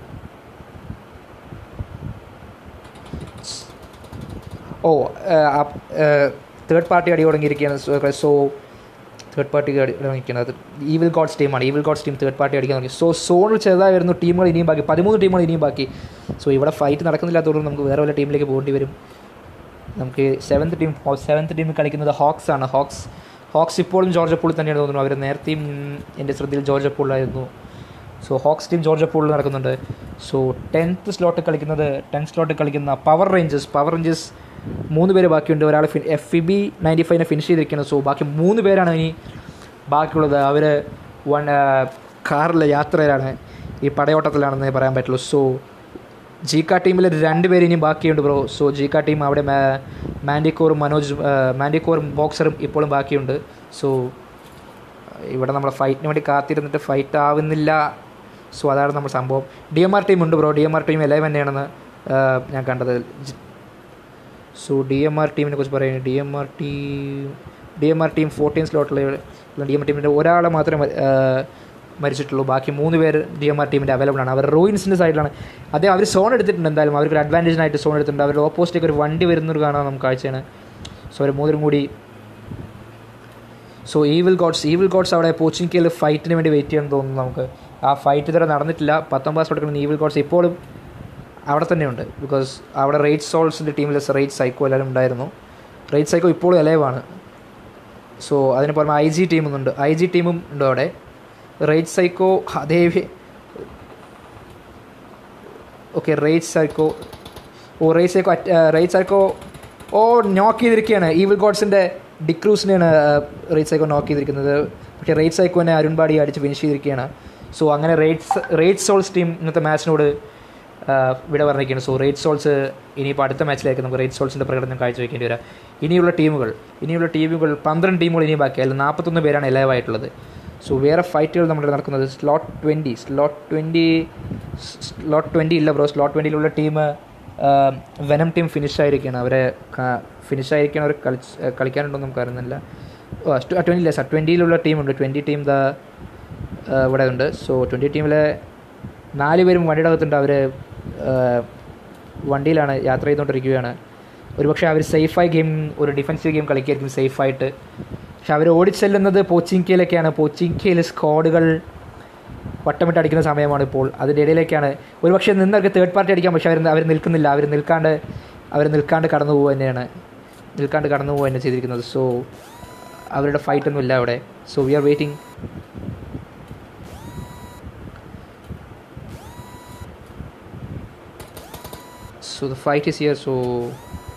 ഓ തേർഡ് പാർട്ടി അടി തുടങ്ങിയിരിക്കുകയാണ് സോ തേർഡ് പാർട്ടി അടിക്കുന്നത് ഈവിൽ ഗോഡ്സ് ടീമാണ് Evil Gods team third party അടിക്കാൻ തുടങ്ങി സോ സോണിൽ ചെറുതായി വരുന്നു ടീമുകൾ ഇനിയും ബാക്കി പതിമൂന്ന് ടീമുകൾ ഇനിയും ബാക്കി സോ ഇവിടെ ഫൈറ്റ് നടക്കുന്നില്ലാത്തതുകൊണ്ട് നമുക്ക് വേറെ വല്ല ടീമിലേക്ക് പോകേണ്ടി വരും നമുക്ക് സെവൻത്ത് ടീം സെവൻത്ത് ടീം കളിക്കുന്നത് ഹോക്സ് ആണ് ഹോക്സ് ഹോക്സ് ഇപ്പോഴും ജോർജ് പൂളിൽ തന്നെയാണ് തോന്നുന്നു അവർ നേരത്തെയും എൻ്റെ ശ്രദ്ധയിൽ ജോർജ് പൂളിലായിരുന്നു സോ ഹോക്സ് ടീം ജോർജ് പൂളിൽ നടക്കുന്നുണ്ട് സോ ടെൻത്ത് സ്ലോട്ട് കളിക്കുന്നത് ടെൻത്ത് സ്ലോട്ട് കളിക്കുന്ന പവർ റേഞ്ചസ് പവർ റേഞ്ചസ് മൂന്ന് പേര് ബാക്കിയുണ്ട് ഒരാൾ ഫിൻ എഫ് ഇ ബി നയൻറ്റി ഫൈവിനെ ഫിനിഷ് ചെയ്തിരിക്കുന്നത് സോ ബാക്കി മൂന്ന് പേരാണ് ഇനി ബാക്കിയുള്ളത് അവർ വൺ കാറിലെ യാത്രയിലാണ് ഈ പടയോട്ടത്തിലാണെന്ന് പറയാൻ പറ്റുള്ളൂ സോ ജീക്ക ടീമിൽ രണ്ട് പേര് ഇനിയും ബാക്കിയുണ്ട് ബ്രോ സോ ജീക്ക ടീം അവിടെ മാൻഡിക്കോറും മനോജ് മാൻഡിക്കോറും ബോക്സറും ഇപ്പോഴും ബാക്കിയുണ്ട് സോ ഇവിടെ നമ്മൾ ഫൈറ്റിന് വേണ്ടി കാത്തിരുന്നിട്ട് ഫൈറ്റ് ആവുന്നില്ല സോ അതാണ് നമ്മൾ സംഭവം ഡി എം ആർ ടീം ഉണ്ട് bro D M R team eleven തന്നെയാണെന്ന് ഞാൻ കണ്ടത് സോ ഡി എം ആർ ടീമിനെ കുറിച്ച് പറയുന്നത് D M R team D M R team fourteen സ്ലോട്ടിൽ ഡി എം ആർ ടീമിൻ്റെ ഒരാളെ മാത്രമേ മരിച്ചിട്ടുള്ളൂ ബാക്കി മൂന്ന് പേര് ഡി എം ആർ ടീമിൻ്റെ അവൈലബിൾ ആണ് അവർ റൂയിൻസിൻ്റെ സൈഡിലാണ് അതേ അവർ സോൺ എടുത്തിട്ടുണ്ട് എന്തായാലും അവർക്ക് ഒരു അഡ്വാൻറ്റേജിനായിട്ട് സോൺ എടുത്തിട്ടുണ്ട് അവരുടെ ഓപ്പോസിറ്റേക്ക് ഒരു വണ്ടി വരുന്നൊരു കാണാൻ നമുക്ക് കാഴ്ചയാണ് സോ അവർ മൂന്നരും കൂടി so Evil Gods Evil Gods അവിടെ പോച്ചിങ്കയിൽ ഫൈറ്റിന് വേണ്ടി വെയിറ്റ് ചെയ്യാൻ തോന്നുന്നു നമുക്ക് ആ ഫൈറ്റ് ഇതുവരെ നടന്നിട്ടില്ല പത്തൊമ്പത് കൊടുക്കുന്ന ഈവിൽ ഗോഡ്സ് ഇപ്പോഴും അവിടെ തന്നെയുണ്ട് ബിക്കോസ് അവിടെ റേറ്റ് സോൾസിൻ്റെ ടീമിൽ റേറ്റ് സൈക്കോ എല്ലാവരും ഉണ്ടായിരുന്നു റേറ്റ് സൈക്കോ ഇപ്പോഴും എലൈവാണ് സോ അതിന് പുറമെ ഐ ജി ടീമുണ്ട് ഐ ജി ടീമും ഉണ്ട് അവിടെ റേറ്റ് സൈക്കോ അതേ ഓക്കെ റേറ്റ് സൈക്കോ ഓ റേറ്റ് സൈക്കോ റേറ്റ് സൈക്കോ ഓ നോക്ക് ചെയ്തിരിക്കുകയാണ് ഈവിൽ ഗോഡ്സിൻ്റെ ഡിക്രൂസിനെയാണ് റേറ്റ് സൈക്കോ നോക്ക് ചെയ്തിരിക്കുന്നത് പക്ഷേ റേറ്റ് സൈക്കോനെ അരുൺപാടി അടിച്ച് ഫിനിഷ് ചെയ്തിരിക്കുകയാണ് സോ അങ്ങനെ റേറ്റ്സ് റേറ്റ് സോൾസ് ടീം ഇന്നത്തെ മാച്ചിനോട് വിട പറഞ്ഞിരിക്കുകയാണ് സോ റേറ്റ് സോൾസ് ഇനിയിപ്പോൾ അടുത്ത മാച്ചിലേക്ക് നമുക്ക് റേറ്റ് സോൾസിൻ്റെ പ്രകടനം കാഴ്ചവെക്കേണ്ടി വരാം ഇനിയുള്ള ടീമുകൾ ഇനിയുള്ള ടീമുകൾ പന്ത്രണ്ട് ടീമുകൾ ഇനി ബാക്കി അതിൽ നാൽപ്പത്തൊന്ന് പേരാണ് ലൈവ് ആയിട്ടുള്ളത് സോ വേറെ ഫൈറ്റുകൾ നമ്മുടെ നടക്കുന്നത് slot twenty slot twenty slot twenty ഇല്ല ബ്രോ സ്ലോട്ട് ട്വൻറ്റിയിലുള്ള ടീം വെനം ടീം ഫിനിഷ് ആയിരിക്കുകയാണ് അവരെ ഫിനിഷ് ആയിരിക്കണം അവർ കളിച്ച് കളിക്കാനുണ്ടോ നമുക്ക് അറിയുന്നില്ല ട്വൻറ്റി ഇല്ല സാർ ട്വൻറ്റിയിലുള്ള ടീമുണ്ട് ട്വൻറ്റി ടീം ദ ഇവിടെ ഉണ്ട് സോ ട്വൻറ്റി ടീമിലെ നാല് പേരും വണ്ടിയുടെ അകത്തുണ്ട് അവർ വണ്ടിയിലാണ് യാത്ര ചെയ്തുകൊണ്ടിരിക്കുകയാണ് ഒരുപക്ഷെ അവർ സേഫായി ഗെയിം ഒരു ഡിഫൻസീവ് ഗെയിം കളിക്കായിരിക്കും സേഫായിട്ട് പക്ഷെ അവർ ഓടിച്ചെല്ലുന്നത് പോച്ചിങ്കയിലേക്കാണ് പോച്ചിങ്കയിൽ സ്ക്വാഡുകൾ വട്ടമിട്ട് അടിക്കുന്ന സമയമാണ് ഇപ്പോൾ അതിൻ്റെ ഇടയിലേക്കാണ് ഒരുപക്ഷെ നിന്നവർക്ക് തേർഡ് പാർട്ടി അടിക്കാം പക്ഷേ അവർ അവർ നിൽക്കുന്നില്ല അവർ നിൽക്കാണ്ട് അവർ നിൽക്കാണ്ട് കടന്നു പോകുക തന്നെയാണ് നിൽക്കാണ്ട് കടന്നു പോകുക തന്നെ ചെയ്തിരിക്കുന്നത് സോ അവരുടെ ഫൈറ്റൊന്നും ഇല്ല അവിടെ so we are waiting so the fight is here so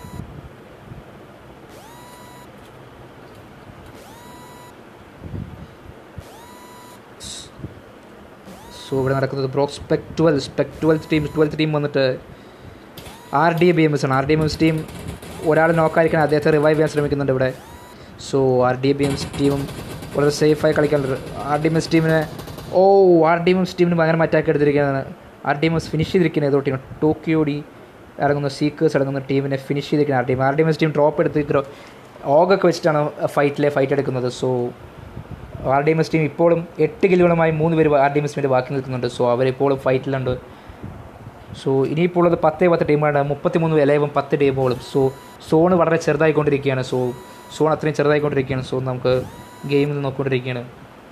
so ഇവിടെ നടക്കുന്നത് bro spec twelve spec twelfth team twelfth team വന്നിട്ട് R D B M S ആണ് R D M S team ഒരാൾ നോക്കാതിരിക്കാൻ അദ്ദേഹത്തെ റിവൈവ് ചെയ്യാൻ ശ്രമിക്കുന്നുണ്ട് ഇവിടെ so R D B M S ടീമും വളരെ സേഫായി കളിക്കാനുണ്ട് ആർ ഡി എം എസ് ടീമിനെ ഓ ആർ ഡി എം എസ് ടീമിന് ഭയങ്കര അറ്റാക്ക് എടുത്തിരിക്കുന്നതാണ് R D M S finish ചെയ്തിരിക്കുന്ന ഏതോ ടീം ടോക്കിയോ ഡി ഇറങ്ങുന്ന സീക്കേഴ്സ് ഇറങ്ങുന്ന ടീമിനെ ഫിനിഷ് ചെയ്തിരിക്കുന്ന R team R D M S team drop എടുത്ത് ഓഗൊക്കെ വെച്ചിട്ടാണ് ഫൈറ്റിലെ ഫൈറ്റ് എടുക്കുന്നത് so R D M S team ഇപ്പോഴും എട്ട് കിലോകളുമായി മൂന്ന് പേര് ആർ ഡി എം എസ് ടീമിൻ്റെ ബാക്കി നിൽക്കുന്നുണ്ട് സോ അവരിപ്പോഴും ഫൈറ്റിലുണ്ട് സോ ഇനിയിപ്പോൾ ഉള്ളത് പത്തേ പത്ത് ടീമാണ് മുപ്പത്തിമൂന്ന് ഇലവും പത്ത് ടീമുകളും സോ സോൺ വളരെ ചെറുതായിക്കൊണ്ടിരിക്കുകയാണ് സോ സോൺ അത്രയും ചെറുതായിക്കൊണ്ടിരിക്കുകയാണ് സോ നമുക്ക് ഗെയിമിൽ നോക്കിക്കൊണ്ടിരിക്കുകയാണ്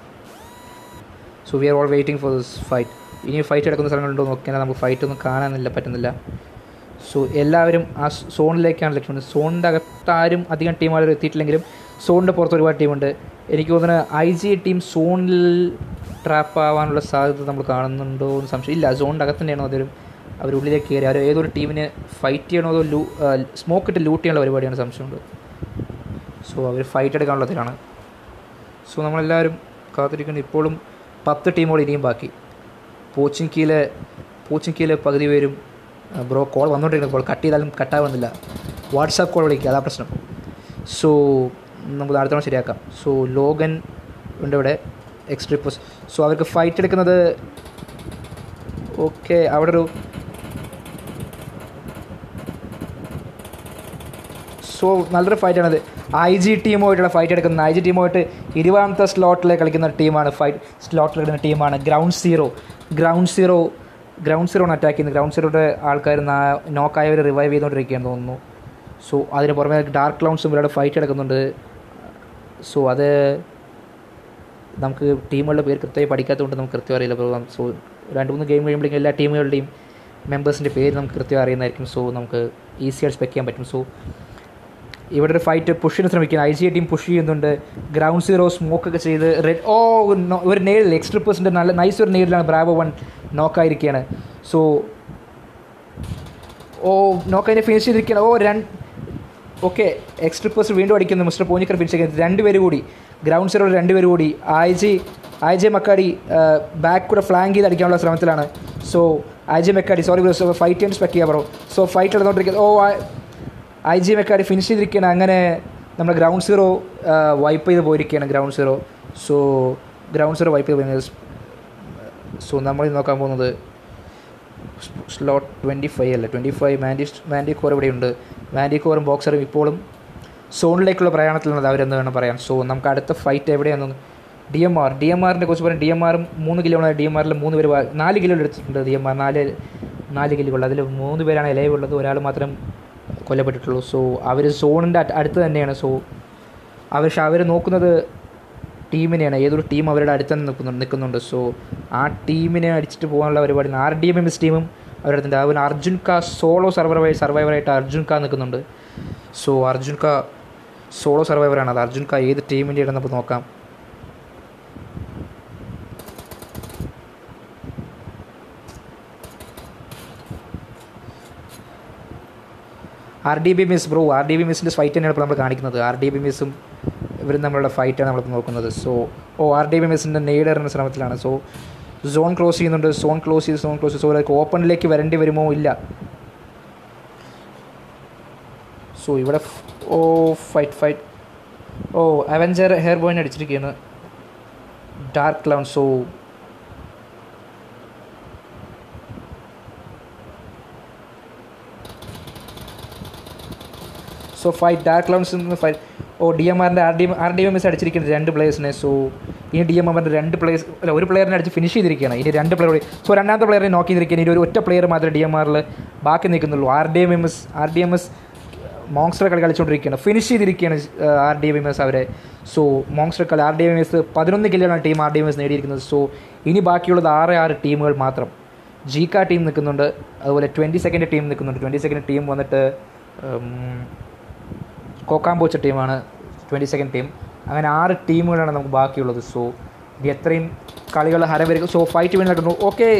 so we are all waiting for this fight ഇനി ഫൈറ്റ് എടുക്കുന്ന സ്ഥലങ്ങളുണ്ടോ നോക്കിയാൽ നമുക്ക് ഫൈറ്റ് ഒന്നും കാണാനില്ല പറ്റുന്നില്ല സോ എല്ലാവരും ആ സോണിലേക്കാണ് ലക്ഷ്യം സോണിൻ്റെ അകത്ത് ആരും അധികം ടീമുകൾ എത്തിയിട്ടില്ലെങ്കിലും സോണിൻ്റെ പുറത്ത് ഒരുപാട് ടീമുണ്ട് എനിക്ക് തോന്നുന്നത് ഐ ജി ടീം സോണിൽ ട്രാപ്പ് ആവാനുള്ള സാധ്യത നമ്മൾ കാണുന്നുണ്ടോ എന്ന് സംശയം ഇല്ല സോണിൻ്റെ അകത്ത് തന്നെയാണോ അതൊരു അവർ ഉള്ളിലേക്ക് കയറി അവർ ഏതൊരു ടീമിനെ ഫൈറ്റ് ചെയ്യണോ അതോ ലൂ സ്മോക്ക് ഇട്ട് ലൂട്ട് ചെയ്യാനുള്ള പരിപാടിയാണ് സംശയമുണ്ട് സോ അവർ ഫൈറ്റ് എടുക്കാനുള്ളതിലാണ് സോ നമ്മളെല്ലാവരും കാത്തിരിക്കുന്നത് ഇപ്പോഴും പത്ത് ടീമുകൾ ഇനിയും ബാക്കി പോച്ചിങ്കിയിലെ പോച്ചിങ്കിയിലെ പകുതി പേരും ബ്രോ കോൾ വന്നുകൊണ്ടിരിക്കുന്നത് കോൾ കട്ട് ചെയ്താലും കട്ടാവുന്നില്ല വാട്സാപ്പ് കോൾ വിളിക്കുക അതാ പ്രശ്നം സോ നമുക്ക് അടുത്ത തവണ ശരിയാക്കാം സോ ലോഗൻ ഉണ്ട് ഇവിടെ എക്സ്ട്രിപ്പസ് സോ അവർക്ക് ഫൈറ്റ് എടുക്കുന്നത് ഓക്കെ അവിടെ ഒരു സോ നല്ലൊരു ഫൈറ്റാണത് ഐ ജി ടീമുമായിട്ടുള്ള ഫൈറ്റ് എടുക്കുന്നത് ഐ ജി ടീമുമായിട്ട് ഇരുപതാമത്തെ സ്ലോട്ടിൽ കളിക്കുന്ന ടീമാണ് ഫൈറ്റ് സ്ലോട്ടിൽ കളിക്കുന്ന ടീമാണ് ground zero ground zero ground സീറോണ് അറ്റാക്ക് ചെയ്യുന്നത് ഗ്രൗണ്ട് സീറോയുടെ ആൾക്കാർ നോക്കായവർ റിവൈവ് ചെയ്തുകൊണ്ടിരിക്കുകയെന്ന് തോന്നുന്നു സോ അതിന് പുറമെ ഡാർക്ക് ക്ലൗൺസും ഇവരുടെ ഫൈറ്റ് എടുക്കുന്നുണ്ട് സോ അത് നമുക്ക് ടീമുകളുടെ പേര് കൃത്യമായി പഠിക്കാത്തതുകൊണ്ട് നമുക്ക് കൃത്യം അറിയില്ല അപ്പോൾ സോ രണ്ട് മൂന്ന് ഗെയിം കഴിയുമ്പോഴേക്കും എല്ലാ ടീമുകളുടെയും മെമ്പേഴ്സിൻ്റെ പേര് നമുക്ക് കൃത്യം അറിയുന്നതായിരിക്കും സോ നമുക്ക് ഈസിയായിട്ട് സ്പെക്ക് ചെയ്യാൻ പറ്റും സോ ഇവിടെ ഒരു ഫൈറ്റ് പുഷിന് ശ്രമിക്കുന്നു ഐ ജി ടീം പുഷ് ചെയ്യുന്നുണ്ട് ഗ്രൗണ്ട് സീറോ സ്മോക്ക് ഒക്കെ ചെയ്ത് റെഡ് ഓ no- ഒരു നേരിൽ എക്സ്ട്രാ പേഴ്സിൻ്റെ നല്ല നൈസ് ഒരു നേരിലാണ് ബ്രാവോ വൺ നോക്കായിരിക്കുകയാണ് സോ ഓ നോക്കതിനെ ഫിനിഷ് ചെയ്തിരിക്കുകയാണ് ഓ രണ്ട് ഓക്കെ എക്സ്ട്രാ പേഴ്സ് വീണ്ടും അടിക്കുന്നു മിസ്റ്റർ പോഞ്ഞിക്കർ ഫിനിഷ് ചെയ്യുന്നത് രണ്ട് പേര് കൂടി ഗ്രൗണ്ട് സീറോ രണ്ട് പേര് കൂടി ഐ ജി ഐ ജെ മക്കാടി ബാക്ക് കൂടെ ഫ്ലാങ്ക് ചെയ്ത് അടിക്കാനുള്ള ശ്രമത്തിലാണ് സോ ഐ ജെ മെക്കാടി സോറി ഫൈറ്റ് ചെയ്യാൻ സ്പെക്ക് ചെയ്യാൻ പറയും സോ ഫൈറ്റ് നടന്നുകൊണ്ടിരിക്കുന്നത് ഓ ഐ ജി മെക്കാടി ഫിനിഷ് ചെയ്തിരിക്കുകയാണ് അങ്ങനെ നമ്മൾ ഗ്രൗണ്ട് സീറോ വൈപ്പ് ചെയ്ത് പോയിരിക്കുകയാണ് ground zero so ground zero wipe ചെയ്ത് പോയിരുന്നത് സോ നമ്മൾ ഇന്ന് നോക്കാൻ പോകുന്നത് സ്ലോട്ട് ട്വൻറ്റി ഫൈവ് അല്ല twenty five Mandi Mandicore ഇവിടെയുണ്ട് മാൻഡി കോറും ബോക്സറും ഇപ്പോഴും സോണിലേക്കുള്ള പ്രയാണത്തിലുള്ളത് അവരെന്ന് വേണം പറയാം സോ നമുക്ക് അടുത്ത ഫൈറ്റ് എവിടെയാണെന്ന് D M R D M ആറിനെ കുറിച്ച് പറയാം ഡി എം ആറും മൂന്ന് കിലോ ഡി എം ആറിൽ മൂന്ന് പേര് വാ- നാല് കിലോ എടുത്തിട്ടുണ്ട് ഡി എം ആർ നാല് നാല് കിലോകൾ അതിൽ മൂന്ന് പേരാണ് ലൈവ് ഉള്ളത് ഒരാൾ മാത്രം കൊല്ലപ്പെട്ടിട്ടുള്ളൂ സോ അവർ സോണിൻ്റെ അടുത്ത് തന്നെയാണ് സോ അവർ പക്ഷെ അവർ നോക്കുന്നത് ടീമിനെയാണ് ഏതൊരു ടീം അവരുടെ അടുത്ത് തന്നെ നിൽക്കുന്നുണ്ട് നിൽക്കുന്നുണ്ട് സോ ആ ടീമിനെ അടിച്ചിട്ട് പോകാനുള്ള പരിപാടി R D M M S ടീമും അവരുടെ അടുത്തുണ്ട് അതുപോലെ അർജുൻ കാ സോളോ സർവൈവർ സർവൈവറായിട്ട് അർജുൻ കാ നിൽക്കുന്നുണ്ട് സോ അർജുൻ കാ സോളോ സർവൈവറാണ് അത് അർജുൻ കാ ഏത് ടീമിൻ്റെ ആണെന്ന് നമുക്ക് നോക്കാം R D B miss bro R D B മിസ്സിൻ്റെ ഫൈറ്റ് തന്നെയാണ് ഇപ്പോൾ നമ്മൾ കാണിക്കുന്നത് ആർ ഡി ബി മിസ്സും ഇവരും തമ്മിലുള്ള ഫൈറ്റാണ് നമ്മളിപ്പോൾ നോക്കുന്നത് so oh R D B മിസ്സിൻ്റെ നേരിടുന്ന ശ്രമത്തിലാണ് സോ സോൺ ക്ലോസ് ചെയ്യുന്നുണ്ട് സോൺ ക്ലോസ് ചെയ്ത് സോൺ ക്ലോസ് ചെയ്ത് സോ അവർക്ക് ഓപ്പണിലേക്ക് വരേണ്ടി വരുമോ ഇല്ല സോ ഇവിടെ ഫ്- oh fight fight oh avenger hair ബോയിനെ അടിച്ചിരിക്കുകയാണ് dark clown so so fight dark clowns fight oh D M ആറിൻ്റെ R D M R D M S അടിച്ചിരിക്കുന്നത് രണ്ട് പ്ലേയേഴ്സിനെ സോ ഇനി ഡി എം ആറിൻ്റെ രണ്ട് പ്ലേയേഴ്സ് അല്ല ഒരു പ്ലെയറിനെ അടിച്ച് ഫിനിഷ് ചെയ്തിരിക്കുകയാണ് ഇനി രണ്ട് പ്ലെയർ കൂടി സോ രണ്ടാമത്തെ പ്ലെയറിനെ നോക്കി ചെയ്തിരിക്കുകയാണ് ഇനി ഒരു ഒറ്റ പ്ലെയർ മാത്രമേ ഡി എം ആറിൽ ബാക്കി നിൽക്കുന്നുള്ളൂ R D M M S R D M S monster കളി കളിച്ചുകൊണ്ടിരിക്കുകയാണ് ഫിനിഷ് ചെയ്തിരിക്കുകയാണ് ആർ ഡി എം എസ് അവരെ സോ മോങ്സ്റ്റർ കളി ആർ ഡി എം എസ് പതിനൊന്ന് കില്ലാണ് team R D M S നേടിയിരിക്കുന്നത് സോ ഇനി ബാക്കിയുള്ളത് ആറ് ആറ് ടീമുകൾ മാത്രം ജീക്ക ടീം നിൽക്കുന്നുണ്ട് അതുപോലെ ട്വൻറ്റി സെക്കൻഡ് ടീം നിൽക്കുന്നുണ്ട് ട്വൻറ്റി സെക്കൻഡ് ടീം വന്നിട്ട് ഉം, കോക്കാമ്പോച്ച ടീമാണ് ട്വൻറ്റി സെക്കൻഡ് ടീം അങ്ങനെ ആറ് ടീമുകളാണ് നമുക്ക് ബാക്കിയുള്ളത് സോ ഇത് എത്രയും കളികൾ ഹരവരും സോ ഫൈറ്റ് വേണ്ടി നടക്കുന്നു ഓക്കെ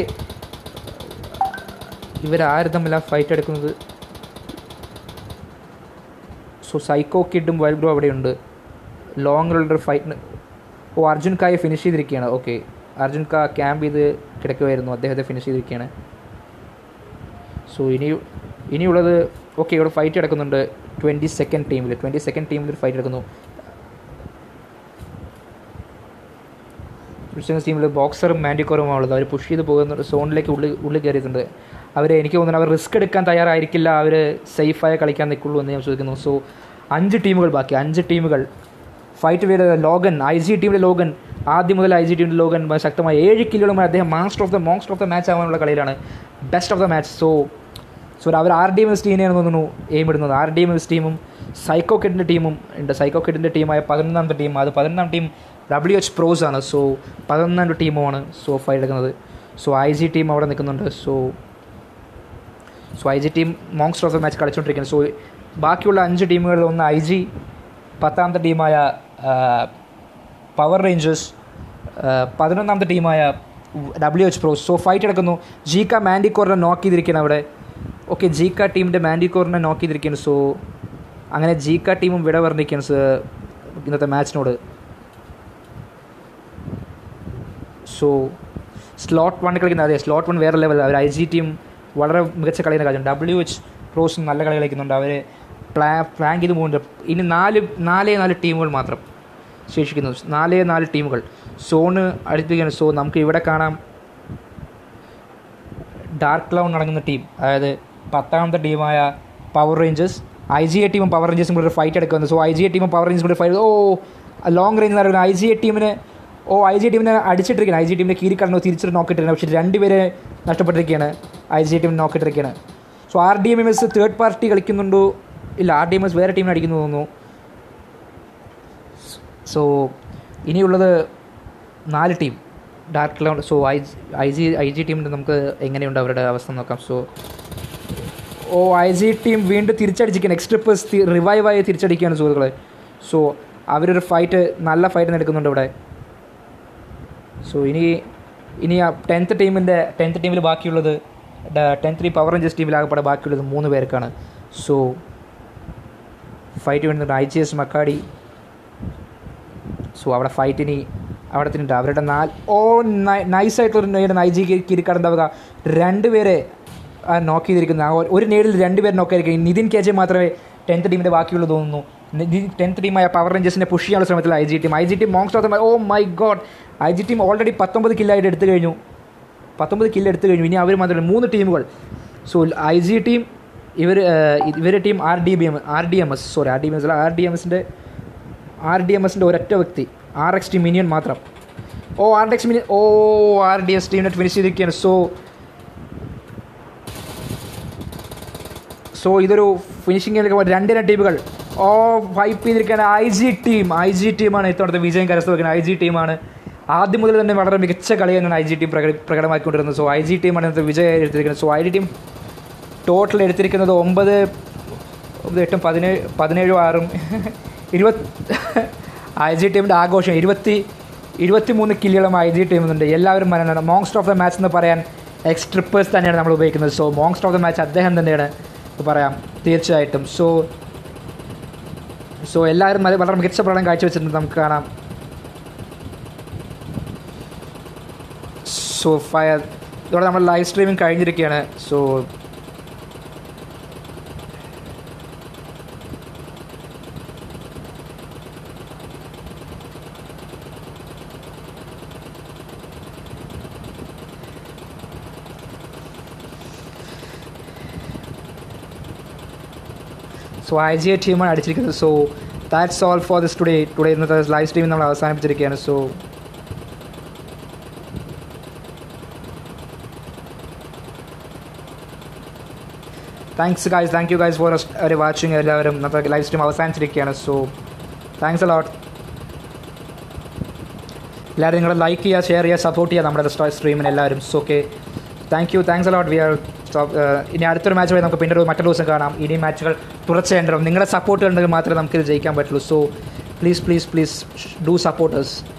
ഇവരാരും തമ്മിലാണ് ഫൈറ്റ് എടുക്കുന്നത് സോ സൈക്കോ കിഡും വൈൽഡ് ബ്രോ അവിടെയുണ്ട് ലോങ്ങിലുള്ളൊരു ഫൈറ്റിന് ഓ അർജുൻ കായെ ഫിനിഷ് ചെയ്തിരിക്കുകയാണ് ഓക്കെ അർജുൻ കാ ക്യാമ്പ് ചെയ്ത് കിടക്കുമായിരുന്നു അദ്ദേഹത്തെ ഫിനിഷ് ചെയ്തിരിക്കുകയാണ് സോ ഇനി ഇനിയുള്ളത് ഓക്കെ ഇവിടെ ഫൈറ്റ് നടക്കുന്നുണ്ട് ട്വൻറ്റി സെക്കൻഡ് ടീമിൽ ട്വൻറ്റി സെക്കൻഡ് ടീമിൽ ഒരു ഫൈറ്റ് നടക്കുന്നു ക്രിസ്ത്യൻസ് ടീമിൽ ബോക്സറും മാൻഡിക്കോറും ഉള്ളത് അവർ പുഷ് ചെയ്ത് പോകുന്ന സോണിലേക്ക് ഉള്ളിൽ ഉള്ളിൽ കയറിയിട്ടുണ്ട് അവർ എനിക്ക് തോന്നുന്നു അവർ റിസ്ക് എടുക്കാൻ തയ്യാറായിരിക്കില്ല അവർ സേഫായി കളിക്കാൻ നിൽക്കുള്ളൂ എന്ന് ഞാൻ ചോദിക്കുന്നു സോ അഞ്ച് ടീമുകൾ ബാക്കി അഞ്ച് ടീമുകൾ ഫൈറ്റ് ചെയ്ത ലോഗൻ ഐ ജി ടീമിലെ ലോഗൻ ആദ്യം മുതൽ ഐ ജി ടീമിൻ്റെ ലോഗൻ ശക്തമായ ഏഴ് കില്ലുകളുമായി അദ്ദേഹം master of the monster of the match ആവാനുള്ള കളിയിലാണ് best of the match so so അവർ ആർ ഡി എം എസ് ടീമിനെയാണ് തോന്നുന്നു എയിം ഇടുന്നത് ആർ ഡി എം എസ് ടീമും സൈക്കോ കിഡിൻ്റെ ടീമും ഉണ്ട് സൈക്കോ കിഡിൻ്റെ ടീമായ പതിനൊന്നാമത്തെ ടീം അത് പതിനൊന്നാം ടീം ഡബ്ല്യു എച്ച് പ്രോസ് ആണ് സോ പതിനൊന്നാം ടീമുമാണ് സോ ഫൈറ്റ് എടുക്കുന്നത് സോ ഐ ജി ടീം അവിടെ നിൽക്കുന്നുണ്ട് so so I G team monster of the match കളിച്ചുകൊണ്ടിരിക്കുന്നത് സോ ബാക്കിയുള്ള അഞ്ച് ടീമുകളിൽ ഒന്ന് ഐ ജി പത്താമത്തെ ടീമായ പവർ റേഞ്ചേഴ്സ് പതിനൊന്നാമത്തെ ടീമായ W H pro so fight എടുക്കുന്നു ജീക്ക മാൻഡിക്കോറിനെ നോക്ക് ചെയ്തിരിക്കുകയാണ് അവിടെ ഓക്കെ ജീക്ക ടീമിൻ്റെ മാൻഡിക്കോറിനെ നോക്ക് ചെയ്തിരിക്കുകയാണ് സോ അങ്ങനെ ജീക്ക ടീമും വിട പറഞ്ഞിരിക്കുകയാണ് സ- ഇന്നത്തെ മാച്ചിനോട് സോ സ്ലോട്ട് വൺ കളിക്കുന്ന അതെ സ്ലോട്ട് വൺ വേറെ ലെവൽ അവർ ഐ ജി ടീം വളരെ മികച്ച കളിയുന്ന കാര്യം ഡബ്ല്യു എച്ച് പ്രോസും നല്ല കളി കളിക്കുന്നുണ്ട് അവർ പ്ലാ പ്ലാൻ ചെയ്ത് പോകുന്നുണ്ട് ഇനി നാല് നാലേ നാല് ടീമുകൾ മാത്രം ശേഷിക്കുന്നു നാലേ നാല് ടീമുകൾ സോണ് അടുപ്പിക്കുകയാണ് സോ നമുക്ക് ഇവിടെ കാണാം ഡാർക്ക് ക്ലൗൺ അടങ്ങുന്ന ടീം അതായത് പത്താമത്തെ ടീമായ power rangers I G A ടീമും പവർ റേഞ്ചേഴ്സും കൂടി ഒരു ഫൈറ്റ് എടുക്കുന്നത് സോ ഐ ജി എ ടീമും പവർ റേഞ്ചേഴ്സും കൂടി ഫൈറ്റ് ഓ ലോങ് റേഞ്ച് നടക്കുന്ന ഐ ജി എ ടീമിന് ഓ ഐ ജി ടീമിനെ അടിച്ചിട്ടിരിക്കുകയാണ് ഐ ജി ടീമിനെ കീരിക്കടന്നു തിരിച്ചിട്ട് നോക്കിയിട്ടിരിക്കുകയാണ് പക്ഷേ രണ്ടുപേരെ നഷ്ടപ്പെട്ടിരിക്കുകയാണ് ഐ ജി ടീം നോക്കിയിട്ടിരിക്കുകയാണ് so R D M M S third party കളിക്കുന്നുണ്ടോ ഇല്ല ആർ ഡി എം എസ് വേറെ ടീമിനെ അടിക്കുന്നു തോന്നുന്നു സോ ഇനിയുള്ളത് നാല് team dark clown so I I G I G ടീമിൻ്റെ നമുക്ക് എങ്ങനെയുണ്ട് അവരുടെ അവസ്ഥ നോക്കാം so oh I G team വീണ്ടും തിരിച്ചടിച്ചിരിക്കുകയാണ് എക്സ്ട്രിപ്പേഴ്സ് റിവൈവായി തിരിച്ചടിക്കുകയാണ് സുഹൃത്തുക്കളെ സോ അവരൊരു ഫൈറ്റ് നല്ല ഫൈറ്റ് നടക്കുന്നുണ്ട് ഇവിടെ സോ ഇനി ഇനി ആ ടെൻത്ത് ടീമിൻ്റെ ടെൻത്ത് ടീമിൽ ബാക്കിയുള്ളത് ടെൻത്ത് ടീം പവർ റേഞ്ചേഴ്സ് ടീമിലാകപ്പെടെ ബാക്കിയുള്ളത് മൂന്ന് പേർക്കാണ് സോ ഫൈറ്റ് വേണ്ടുന്നുണ്ട് ഐ ജി എസ് മക്കാടി സോ അവിടെ ഫൈറ്റിനി അവിടെ തന്നെ ഉണ്ട് അവരുടെ നാല് ഓ നൈസായിട്ടുള്ളൊരു നേട് ഐ ജി കിരിക്കാടുണ്ടാവുക രണ്ടുപേരെ നോക്ക് ചെയ്തിരിക്കുന്ന ആ ഒരു നേടിൽ രണ്ടുപേരെ നോക്ക് ചെയ്തിരിക്കും നിതിൻ കെ ജെ മാത്രമേ ടെൻത്ത് ടീമിൻ്റെ ബാക്കിയുള്ളൂ തോന്നുന്നു ടെൻത്ത് ടീമായ പവർ റേഞ്ചേഴ്സിനെ പുഷ് ചെയ്യാനുള്ള ശ്രമത്തിൽ I G team I G team മോങ്സ് of the oh my god I G team already പത്തൊമ്പത് കില്ലായിട്ട് എടുത്തു കഴിഞ്ഞു പത്തൊമ്പത് കില്ല് എടുത്തു കഴിഞ്ഞു ഇനി അവർ മാത്രമല്ല മൂന്ന് ടീമുകൾ സോ ഐ ജി ടീം ഇവർ ഇവരുടെ team R D B M R D M S sorry R D M S അല്ല ആർ ഡി എം എസിൻ്റെ ആർ ഡി എം എസിൻ്റെ ഒരൊറ്റ വ്യക്തി ആർ എക്സ് ടി മിനിയൻ മാത്രം oh R D X minion oh R D S ടീമിനെ ഫിനിഷ് ചെയ്തിരിക്കുകയാണ് സോ സോ ഇതൊരു ഫിനിഷിങ്ങിലേക്ക് രണ്ട് രണ്ട് ടീമുകൾ ഓ ഫൈപ്പ് ചെയ്തിരിക്കുകയാണ് I G team I G ടീമാണ് ഇത്തവണത്തെ വിജയം കരസ്ഥമാക്കുന്നത് ഐ ജി ടീമാണ് ആദ്യം മുതൽ തന്നെ വളരെ മികച്ച കളിയാണ് ഐ ജി ടീം പ്രകടി പ്രകടമാക്കിക്കൊണ്ടിരുന്നത് സോ ഐ ജി ടീമാണ് ഇന്നത്തെ വിജയം എടുത്തിരിക്കുന്നത് so I G team total എടുത്തിരിക്കുന്നത് ഒമ്പത് ഒമ്പത് എട്ടും പതിനേഴ് പതിനേഴും ആറും ഇരുപത് ഐ ജി ടീമിൻ്റെ ആഘോഷം ഇരുപത്തി ഇരുപത്തി മൂന്ന് കില്ലുകളും ഐ ജി ടീമുന്നുണ്ട് എല്ലാവരും മരണമാണ് മോങ്സ്റ്റർ ഓഫ് ദ മാച്ച് എന്ന് പറയാൻ എക്സ് ട്രിപ്പേഴ്സ് തന്നെയാണ് നമ്മൾ ഉപയോഗിക്കുന്നത് so monster of the match അദ്ദേഹം തന്നെയാണ് എന്ന് പറയാം തീർച്ചയായിട്ടും സോ സോ എല്ലാവരും അത് വളരെ മികച്ച പ്രകടനം കാഴ്ചവെച്ചിട്ടുണ്ട് നമുക്ക് കാണാം സോ ഫയർ ഇതോടെ നമ്മൾ ലൈവ് സ്ട്രീമിംഗ് കഴിഞ്ഞിരിക്കുകയാണ് so so I G A ടീമാണ് അടിച്ചിരിക്കുന്നത് so that's all for this today today ഇന്നത്തെ ലൈവ് സ്ട്രീമിംഗ് നമ്മൾ അവസാനിപ്പിച്ചിരിക്കുകയാണ് so thanks guys thank you guys for ഒരു വാച്ചിങ് എല്ലാവരും ഇന്നത്തെ ലൈവ് സ്ട്രീം അവസാനിച്ചിരിക്കുകയാണ് സോ താങ്ക്സ് അലോട്ട് എല്ലാവരും നിങ്ങൾ ലൈക്ക് ചെയ്യുക ഷെയർ ചെയ്യുക സപ്പോർട്ട് ചെയ്യുക നമ്മുടെ സ്ട്രീമിന് എല്ലാവരും so okay thank you thanks a lot we are ഇനി അടുത്തൊരു മാച്ച് വഴി നമുക്ക് പിന്നെ ഒരു മറ്റൊരു ദിവസം കാണാം ഇനി മാച്ചുകൾ തുടർച്ചയുണ്ടാവും നിങ്ങളുടെ സപ്പോർട്ട് ഉണ്ടെങ്കിൽ മാത്രമേ നമുക്ക് ഇത് ജയിക്കാൻ പറ്റുള്ളൂ so please please please do supporters